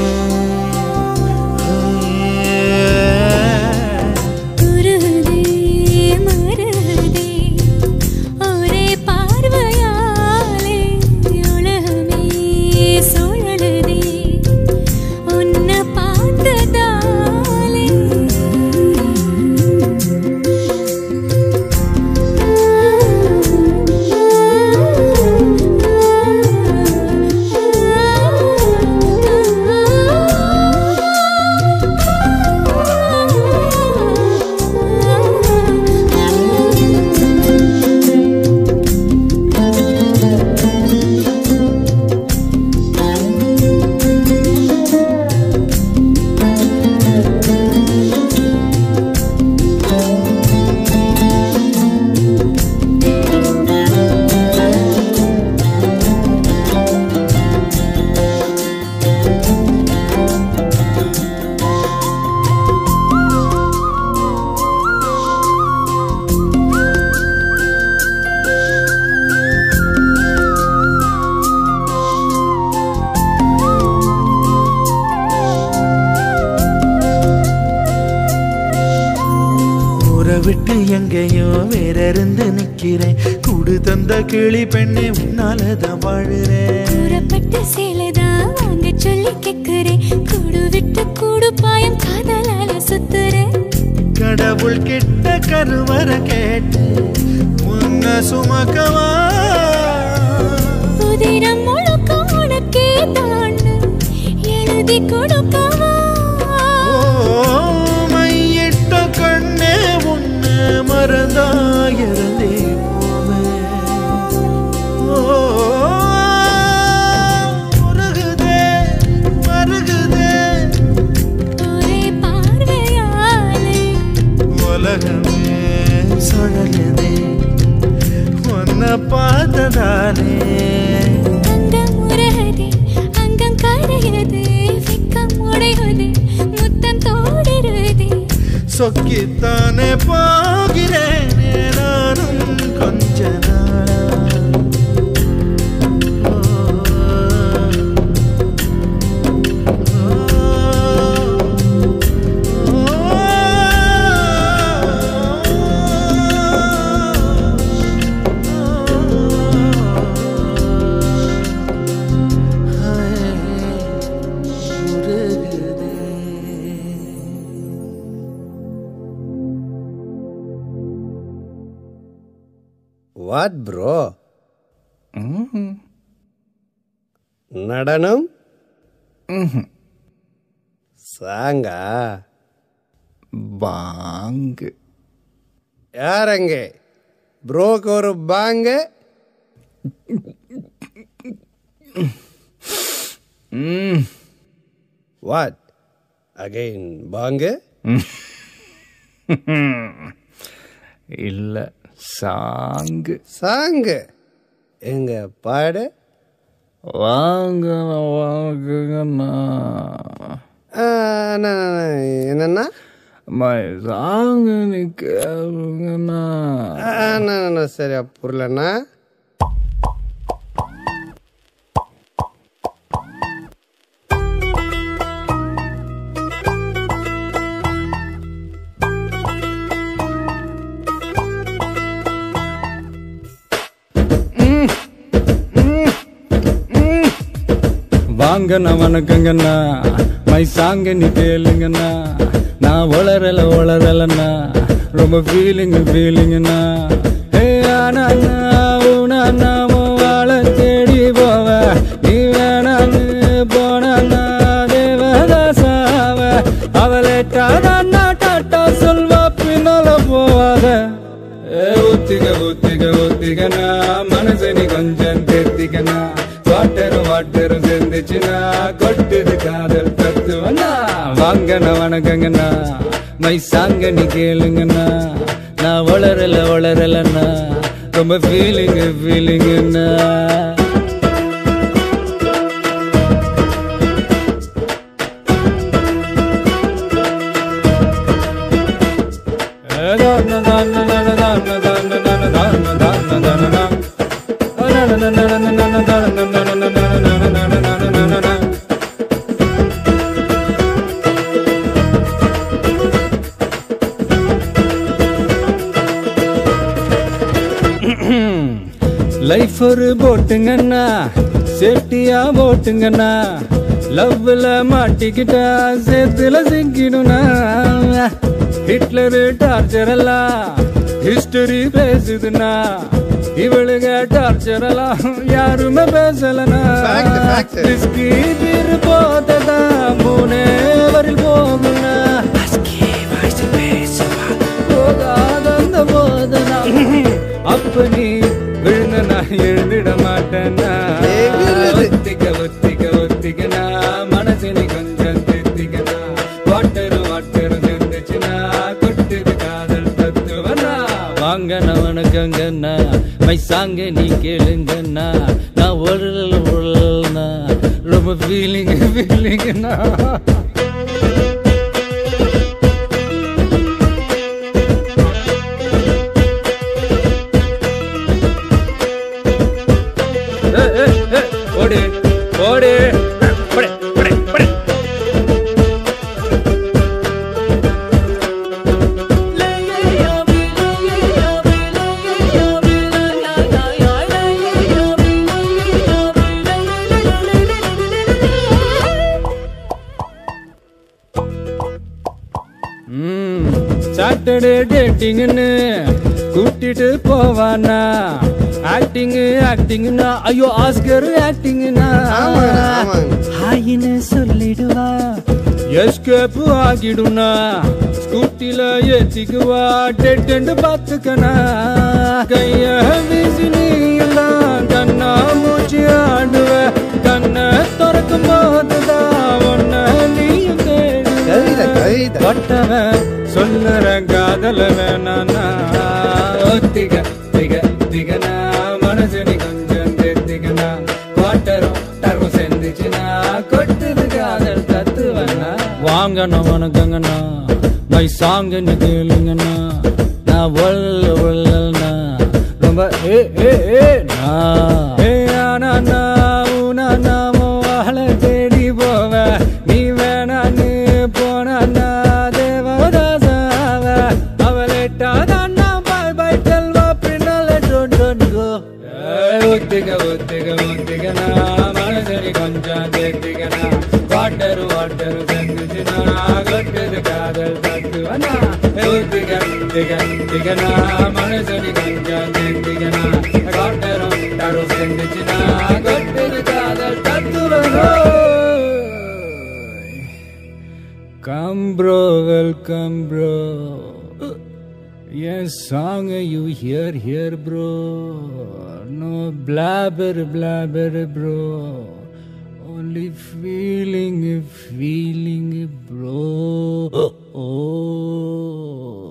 உருகுதே மருகுதே ஒரே பார்வையாலே உலகமே சுழலுதே உன்னை பார்த்ததாலே ஊரை விட்டு எங்கேயோ வேற இருந்து நிக்கிறேன் கூடு தந்த கிளி பெண்ணே உன்னாலதான் வாழுறேன் கூறப்பட்ட சேலைதான் வாங்க சொல்லி கேக்குறேன் கூடு விட்டு கூடு பாயம் காதலால சுத்துறேன் கடவுள் கிட்ட கருவற கேட்டு உன்ன சுமக்கவா உதிரம் முழுக்க உனக்கே தாண்டு எழுதி கொடுக்கவா ஓ, மையிட்ட கண்ணே உன்ன மறந்தாயிருந்தே போவேன் ஓ, உருகுதே, மருகுதே, ஒரே பார்வையாலே உலகமே சுழலுதே உன்னை பார்த்ததாலே அங்கம் உருகுதே அங்கம் கரையுது வெக்கம் உடையுது முத்தம் தோடுருதே சொக்கித்தானே போகிறேனே நானும் கொஞ்ச நாளா வாட் ப்ரோ நடனம் சாங்கா பாங்கு யாரங்க ப்ரோக்கு ஒரு பாங்க வாட் அகைன் பாங்க இல்ல சாங்கு சாங்கு எங்க பாடு வாங்க வாங்குங்கண்ணா ஆ, அண்ணா, அண்ணா, என்னண்ணா மை சாங்கு நீ கேளுங்கண்ணா ஆ, அண்ணா, அண்ணா, சரியா புரியலண்ணா வாங்கண்ணா வணக்கங்கண்ணா மை சாங்க நீ கேளுங்கண்ணா நான் வளரல வளரலண்ணா ரொம்ப ஃபீலிங் ஃபீலிங்கண்ணா ஹே ஆனா உனா வாழ தேடி போவ நீ வேணான்னு போனா தேவதாசாவ அவளேட்டாதான் டாட்டா சொல்வா பின்னால போவாத ஏ ஒத்திக ஒத்திக ஒத்திகனா மனசு நீ கொஞ்சம் தேத்திக்கனா வாட்டரும் வாட்டரும் சேர்ந்துச்சுனா கொட்டுது காதல் தத்துவனா வாங்கண்ணா வணக்கங்கண்ணா மை சாங்க நீ கேளுங்கண்ணா நான் வளரல வளரலண்ணா ரொம்ப ஃபீலிங் ஃபீலிங்கண்ணா லைஃப் ஒரு போட்டுங்கண்ணா சேஃப்டியா போட்டுங்கண்ணா லவ்ல மாட்டிக்கிட்டா சேத்துல சிக்கிடுனா ஹிட்லரு டார்ச்சர் எல்லாம் ஹிஸ்டரி பேசுதுன்னா இவளுங்க டார்ச்சர் எல்லாம் யாருமே பேசலனா Fact, fact. ரிஸ்கி தீர் போததா மூணே வரில் போகுனா போகாதந்த போதனா அப்ப நீ விழுந்த நான் எழுந்திட மாட்டேன்னா எகிறுது. ஒத்திக்க ஒத்திக்க ஒத்திக்கனா மனசு நீ கொஞ்சம் திருத்திக்கனா வாட்டரு வாட்டரு சேர்ந்துச்சுனா கொட்டுது காதல் தத்துவனா வாங்கண்ணா வணக்கங்கண்ணா மை சாங்க நீ கேளுங்கண்ணா நான் உடல் உடல்னா ரொம்ப ஃபீலிங் ஃபீலிங்கண்ணா ஏய், ஏய், ஏய், ஓடு ஓடு படே, படே, படே. சாட்டர்டே டேட்டிங்னு கூட்டிட்டு போவானா ஆக்டிங் ஆக்டிங்னா ஐயோ ஆஸ்கர் ஆக்டிங்னா ஆமாங்க, ஆமாங்க. ஹாயின்னு சொல்லிடுவா எஸ்கேப் ஆகிடுனா ஸ்கூட்டில ஏத்திக்குவா டெட்டு பார்த்துக்கனா கைய வீசி நீ எல்லாம் கண்ணா மூச்சு ஆடுவ கண்ணை திறக்கும் போதுதான் ஒன்ன நீயும் கவிதை, கவிதை. பட்டவன் சொல்லுற காதல வேணானா ஒத்திக திக திகனா மனசு நீ கொஞ்சம் தேத்திக்கனா குவாட்டரும் டர்மம் சேர்ந்துச்சுனா கொட்டுது காதல் தத்துவனா வாங்கண்ணா வணக்கங்கண்ணா மை சாங்க நீ கேளுங்கண்ணா நான் ஒல்ல ஒல்லண்ணா ரொம்ப ஏ ஏ ஏ நா ஏ ஆனா நா ஊனா நாமோ வாழ தேடி போவ நீ வேணா நீ போனா தேவதாசாவ அவளேட்டாதான் பாய் பாய் செல்வா பின்னால டோன் டோன் கோ ஒத்திக ஒத்திக ஒத்திகனா மனசரி கொஞ்சம் தேத்திகனா வாட்டரு வாட்டரு செஞ்சுச்சுனா கொட்டுது காதல் தத்துவனா ஒத்திக ஒத்திக திகனா மனசடி கொஞ்சம் திகனா காட்டரும் தரு செஞ்சுச்சுனா கட்டுது காதல் தத்துவனோ Come bro, welcome bro. Yes, song you hear here bro. No blabber, blabber bro. Only feeling, feeling bro. Oh.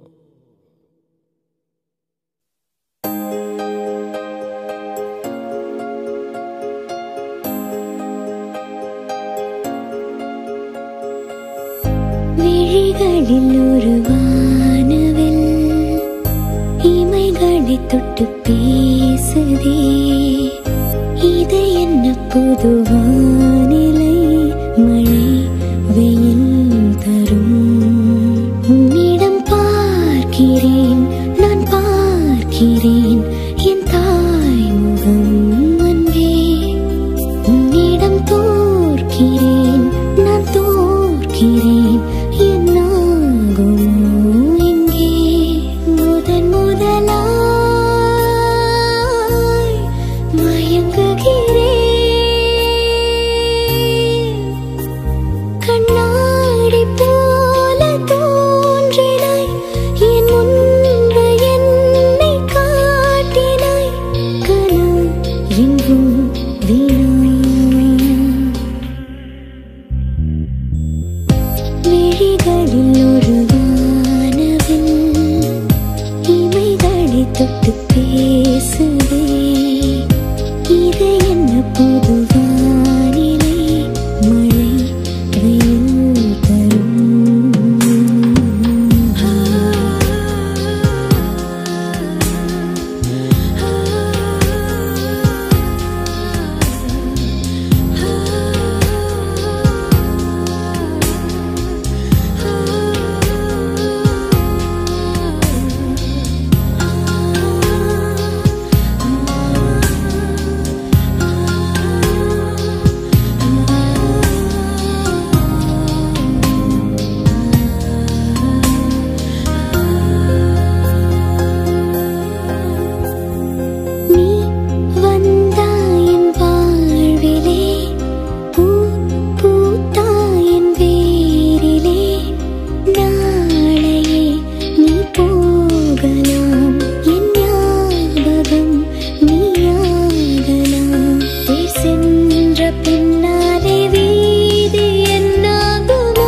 விழிகளில் ஒரு வானவில் இமைகளை தொட்டு பேசுதே இது என்ன புது வானிலை மழை வெயில் தரும் உன்னிடம் பார்க்கிறேன் நான் பார்க்கிறேன் என் தாய் முகம் அன்பே உன்னிடம் தோற்கிறேன் நான் தோற்கிறேன் என்னாகுமோ இங்கே முதன் முதலாய் மயங்குகிறேன் கண்ணாடி போல தோன்றினாய் என் முன்பு என்னை காட்டினாய் கனம் எங்கும் வீணா விழிகளில் ஒரு வானவில் இமைகளை தொட்டு பேசுதே இது என்ன புது வானிலை மழை வெயில் தரும் நீ வந்தாயின் வாழ்விலே பூ பூத்தாயின் வேரிலே நாளையே நீ போகலாம் என் ஞாபகம் நீயாகலாம் தேர் சென்ற பின்னாலே வீதி என்னாகுமோ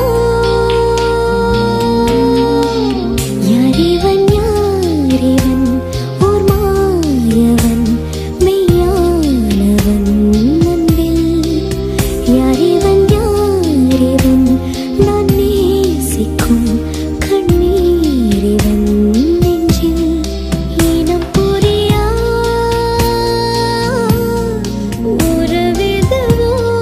யாரிவன் யாரிவன் ஓர் மாயவன் மெய்யானவன் அன்பில் யாரிவன் யாரிவன் நான் நேசிக்கும் கண்ணீரிவன் நெஞ்சில் இனம் புரியா உறவிதுவோ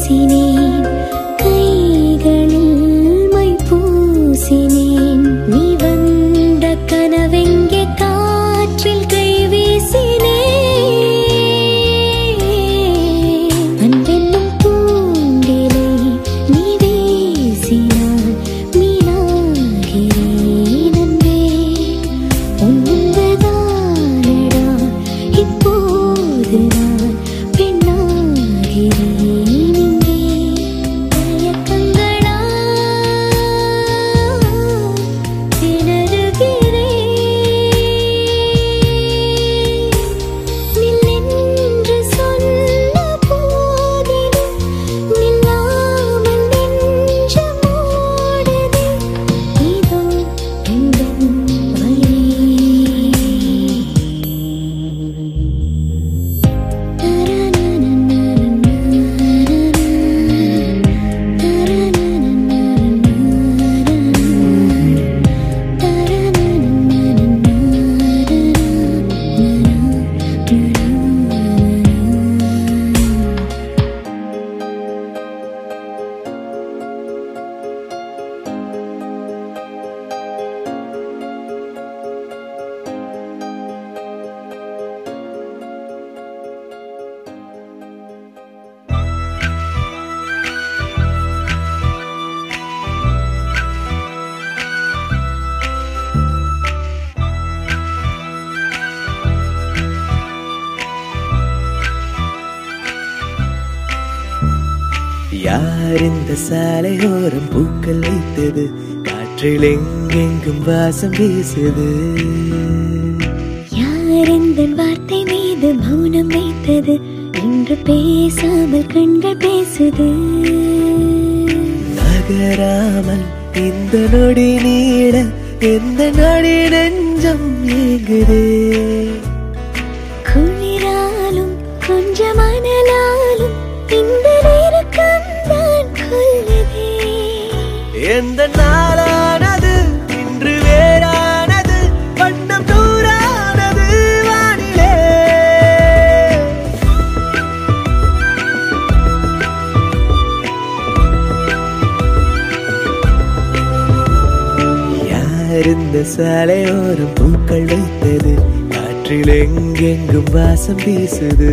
பேசினேன் கைகளில் மை பூசினேன் நீ வந்த கனவெங்கே காற்றில் கை வீசினேன் அன்பென்னும் பூண்டிலை நீ வீசினான் மீனாகிறேன் அன்பே உன்னதானடா இப்போது நான் பெண்ணாகிறேன் இங்கே தயக்கங்களா திணறுகிறேன் நில்லென்று சொன்ன போதிலும் நில்லாமல் நெஞ்சமோடுதே இதோ எங்கள் வழி யார் இந்த சாலையோரம் பூக்கள் வைத்தது காற்றில் எங்கெங்கும் வாசம் வீசுது யார் இந்த வார்த்தை மீது மௌனம் வைத்தது இன்று பேசாமல் கண்கள் பேசுது நகராமல் இந்த நொடி நீட எந்த நொடி நெஞ்சம் ஏங்குதே குளிராலும் கொஞ்சம் அனலாலும் இந்த நெருக்கம் தான் கொல்லுதே எந்த நாளானது இன்று வேறானது வண்ணம் தூரானது வானிலே யார் இந்த சாலையோரம் பூக்கள் வைத்தது காற்றில் எங்கெங்கும் வாசம் வீசுது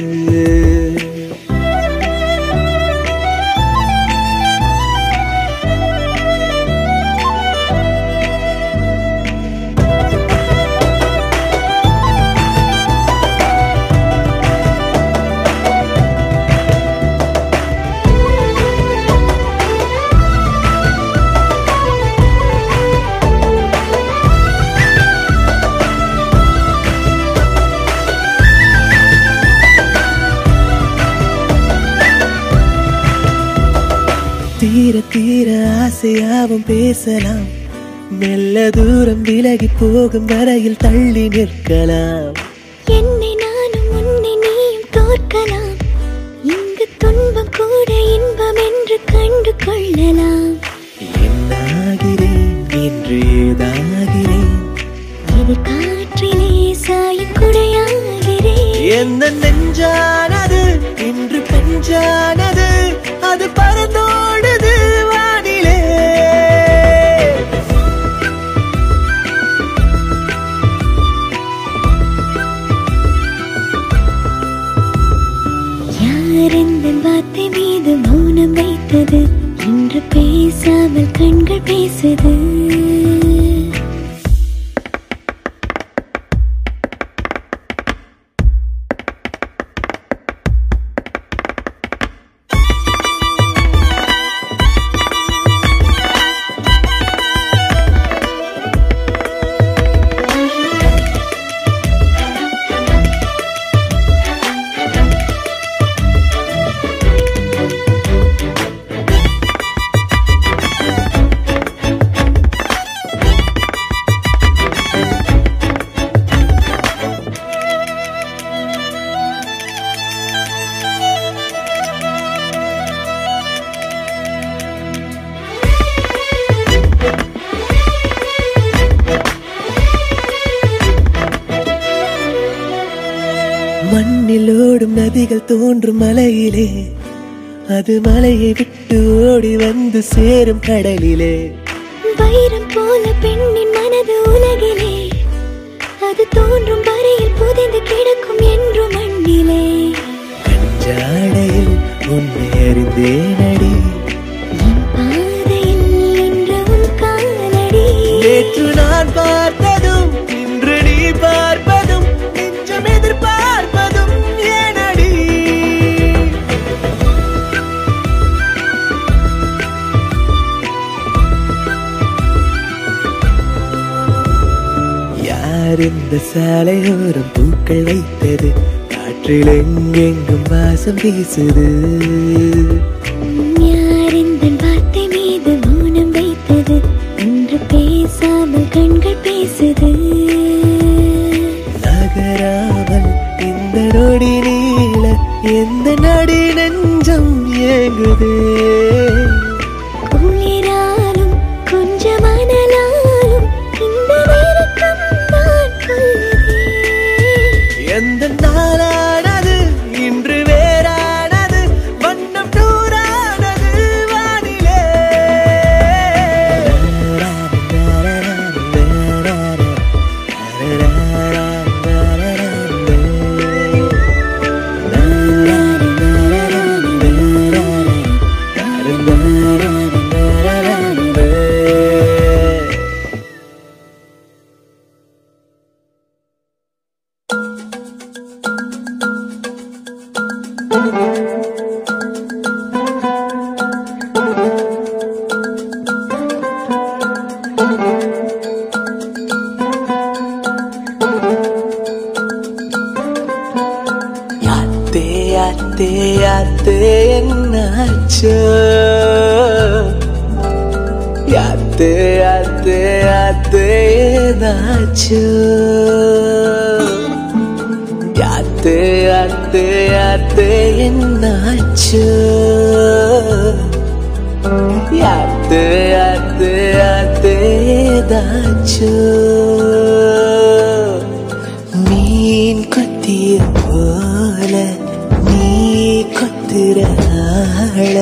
தீர தீர ஆசையாவும் பேசலாம் மெல்ல தூரம் விலகி போகும் வரையில் தள்ளி நிற்கலாம் என்னை நானும் உன்னை நீயும் தோற்கலாம் இங்கு துன்பம் கூட இன்பம் என்று கண்டு கொள்ளலாம் என்னாகிறேன் என்று ஏதாகிறேன் இது காற்றிலே சாயும் குடையாகிறேன் எந்த நெஞ்சானது இன்று பெஞ்சானது அது பறந்தோடுது வானிலே யார் இந்த வார்த்தை மீது மௌனம் வைத்தது இன்று பேசாமல் கண்கள் பேசுது மண்ணில் ஓடும் நதிகள் தோன்றும் மலையிலே அது மலையை விட்டு ஓடி வந்து சேரும் கடலிலே வைரம் போல பெண்ணின் மனது உலகிலே அது தோன்றும் வரையில் புதைந்து கிடக்கும் என்றும் மண்ணிலே கஞ்சாடையில் உன்னை அறிந்தேனடி பாதையில் இன்று உன் காலடி நேற்று நான் பார்த்ததும் இன்று நீ பார்ப்பதும் நெஞ்சம் எதிர்பார்ப்பதும் ஏனடி யார் இந்த சாலையோரம் பூக்கள் வைத்தது காற்றில் எங்கெங்கும் வாசம் வீசுது யார் இந்த வார்த்தை மீது மௌனம் வைத்தது இன்று பேசாமல் கண்கள் பேசுது நகராமல் இந்த நொடி நீள எந்த நடி நெஞ்சம் ஏங்குது குளிராலும் கொஞ்சம் அனலாலும் இந்த நெருக்கம் நான் கொள்கிறேன் எந்த நாளானது இன்று வேறானது வண்ணம் நூறானது வானிலே யாத்தே யாத்தே யாத்தே என்னாச்சு யாத்தே யாத்தே யாத்தே ஏதாச்சு யாத்தே யாத்தே யாத்தே என்னாச்சு யாத்தே யாத்தே யாத்தே ஏதாச்சு மீன் கொத்திய போல நீ கொத்துற ஆள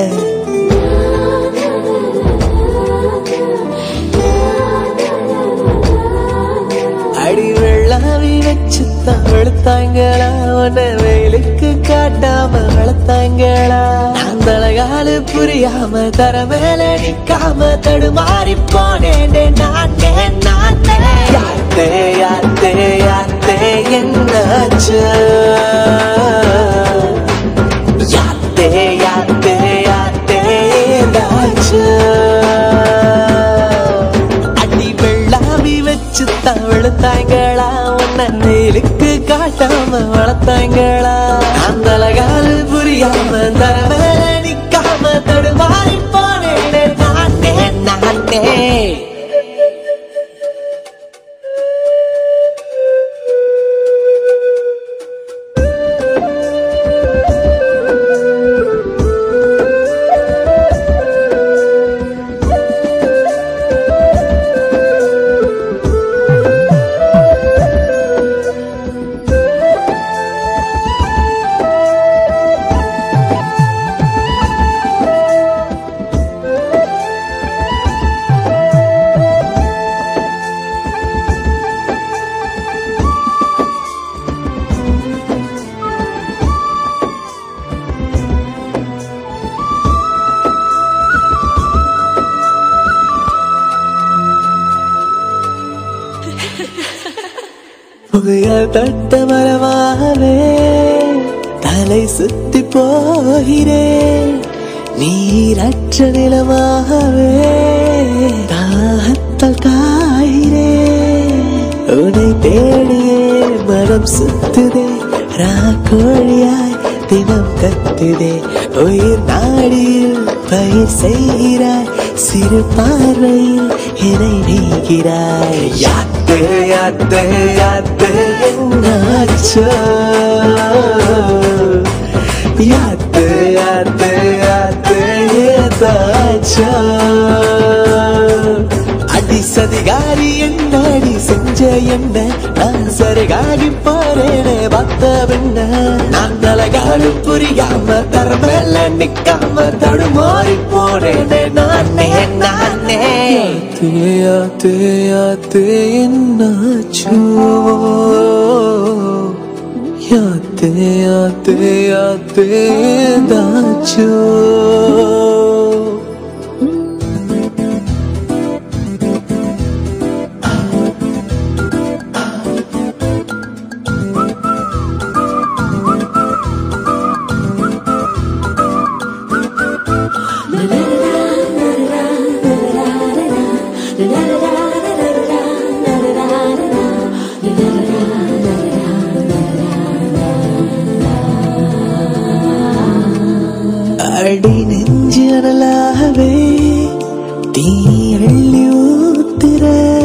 அடி வெள்ளாவி வச்சு வளர்த்தாங்களா உன்னை வெயிலுக்கு காட்டாம வளர்த்தாங்களா நான் தலகாலு புரியாம தர மேல நிக்காம தடுமாறி போனேன் நானே நானே யாத்தே யாத்தே யாத்தே என்னாச்சு யாத்தே யாத்தே யாத்தே ஏதாச்சு அடி வெள்ளாமி வச்சு தவழ்த்தாங்களா உன்னை வெயிலுக்கு காட்டாம வளர்த்தாங்களா அந்த அழகாலு புரியாம தர மேல நிக்காம தடுமாறி போனேன் நானே நானே புகைய தட்ட மரமாவே தலை சுத்தி போகிறேன் நீரற்ற நிலமாகவே தாகத்தால் காகிறேன் உன்னை தேடியே மனம் சுத்துதே ராக்கோழியாய் தினம் கத்துதே உயிர் நாடியில் பயிர் செய்கிறாய் சிறு பார்வையில் என்னை நீகிறாய் யாத்து யாத்து யாத்து என்னாச்சோ யாத்து யாத்து யாத்து ஏதாச்சோ அடி சதிகாரி என்னடி செஞ்ச என்ன நான் சரிகாகி போறேனே பார்த்த பின்ன நான் தலகாலும் புரியாம தரமேல நிக்காம தடுமாறி போறேனே நானே நானே தேயா தேயா தேன்னாச்சோ யாத்தே யாத்தே யாத்தே தாச்சோ அடி நெஞ்சனலாகவே தீ அள்ளி ஊத்துற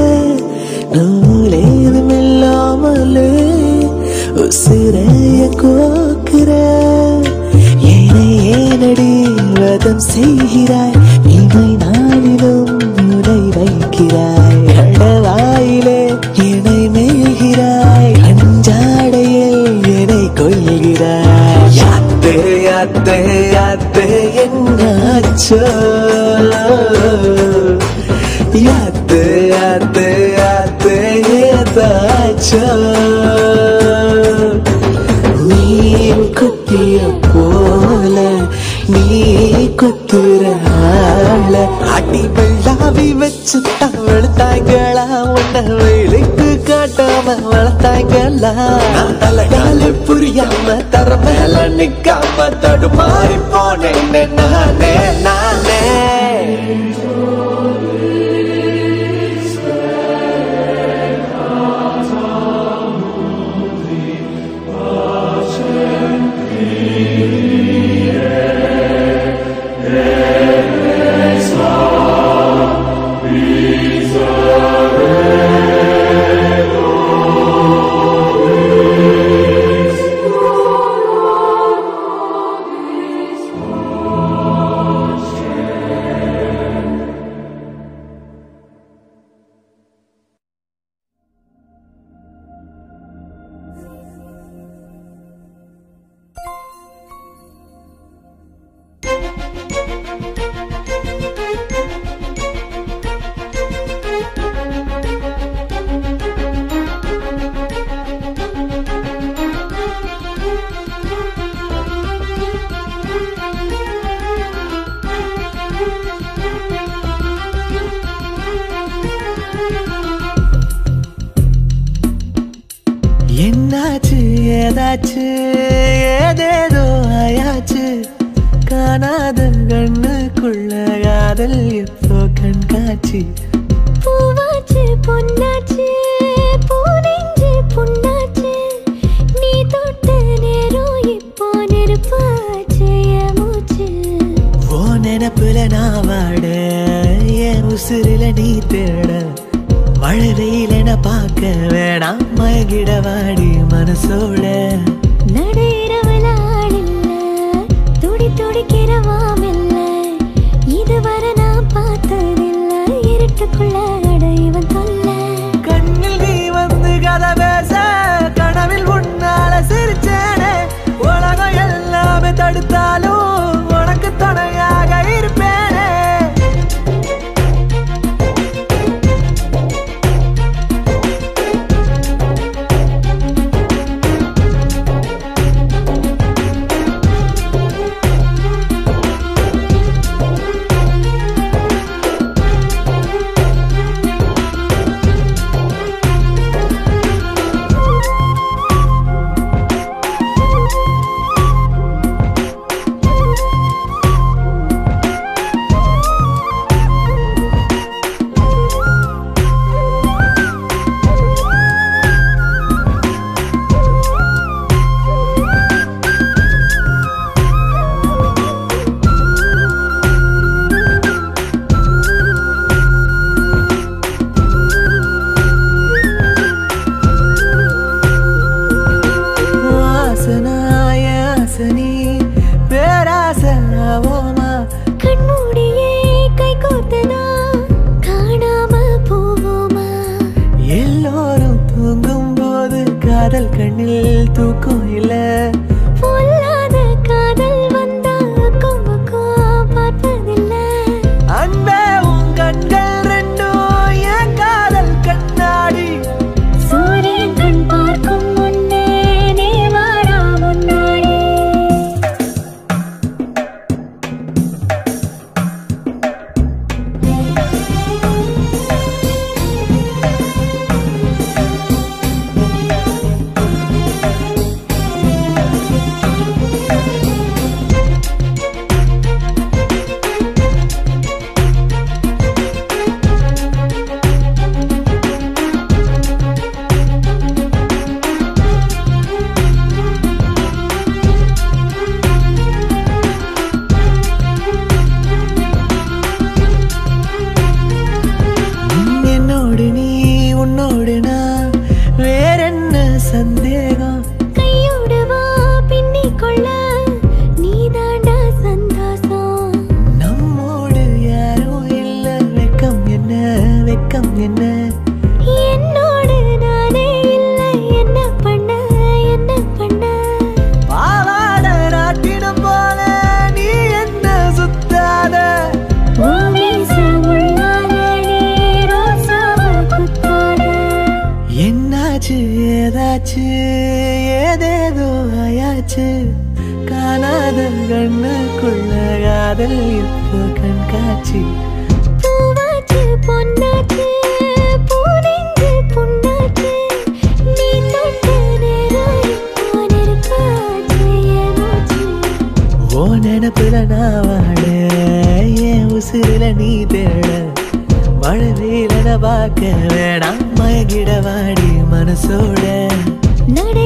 நூலேதும் இல்லாமலே உசிரைய கோக்குற ஏனை ஏனடி வதம் செய்கிறாய் இமை நாளிலும் உனை வைக்கிறாய் கடவாயிலே என்னை மேய்கிறாய் அஞ்சாடையில் என்னை கொள்கிறாய் யாத்தே யாத்தே யாத்தே என்னாச்சோ யாத்தே யாத்தே யாத்தே ஏதாச்சோ நீர் குத்திய போல நீ குத்துற ஆள அடி வெள்ளாவி வச்சு வளர்த்தாங்களா உன்னை வெளுக்கு காட்டாம வளர்த்தாங்களா தலைகால புரியாம தர மேல நிக்காம தடுமாறி போனேன் நானே நானே என்னாச்சு ஏதாச்சு ஏதேதோ ஆயாச்சு காணாத கண்ணுக்குள்ள காதல் எப்போ கண் காட்சி பூவாச்சு பொன்னாச்சு பூனெஞ்சு புண்ணாச்சு நீ தொட்ட நேரம் இப்போ நெருப்பாச்சு என் மூச்சு ஓ நினப்புல நான் வாட என் உசுரில நீ தேட மழை வெயிலென பார்க்க வேணாம் மயங்கிட வாடி மனசோட நடையிறவல ஆளில்ல துடி துடிக்கிற மாமில்ல இதுவரை நான் பார்த்ததில்ல இருட்டுக்குள்ள அடைவன் தொல்ல கண்ணில் நீ வந்து கதை பேச கனவில் உன்னால சிரிச்சேனே உலகம் எல்லாமே தடுத்தாலும் உனக்கு துணையாக இருப்பேனே ஆ எல்லோரும் தூங்கும் போது காதல் கண்ணில் தூக்கம் இல்ல பொல்லாத காதல் வந்தா அக்கம் பக்கம் பார்ப்பதில்லை அன்பே உன் கண்கள் ரெண்டும் என் காதல் கண்ணாடி சூரியன் கண் பார்க்கும் முன்னே நீ வாடா முன்னாடி என்னோடு நீ உன்னோடு நான் வேறென்ன சந்தேகம் கையோடு வா பின்னிக் கொள்ள நீதாண்டா சந்தோஷம் நம்மோடு யாரும் இல்ல வெக்கம் என்ன வெக்கம் என்ன என்னோடு நானே இல்லை என்ன பண்ண என்ன பண்ண பாவாட நாட்டினம் போல நீ என்ன சுத்தாத ஓமேச உள்ளாலே நீ ரோசாவ குத்தாத என்னாச்சு ஏதாச்சு ஏதேதோ ஆயாச்சு காணாத கண்ணுக்குள்ள காதல் இப்போ கண்காட்சி பூவாச்சு பொன்னாச்சு பூனெஞ்சு புண்ணாச்சு நீ தொட்ட நேரம் இப்போ நெருப்பாச்சு ஏமாச்சு ஓ நினப்புல நான் வாட என் உசுரில நீ தேட மழை வெயில பார்க்க வேணாம் மயங்கிட வாடி மனசோட நட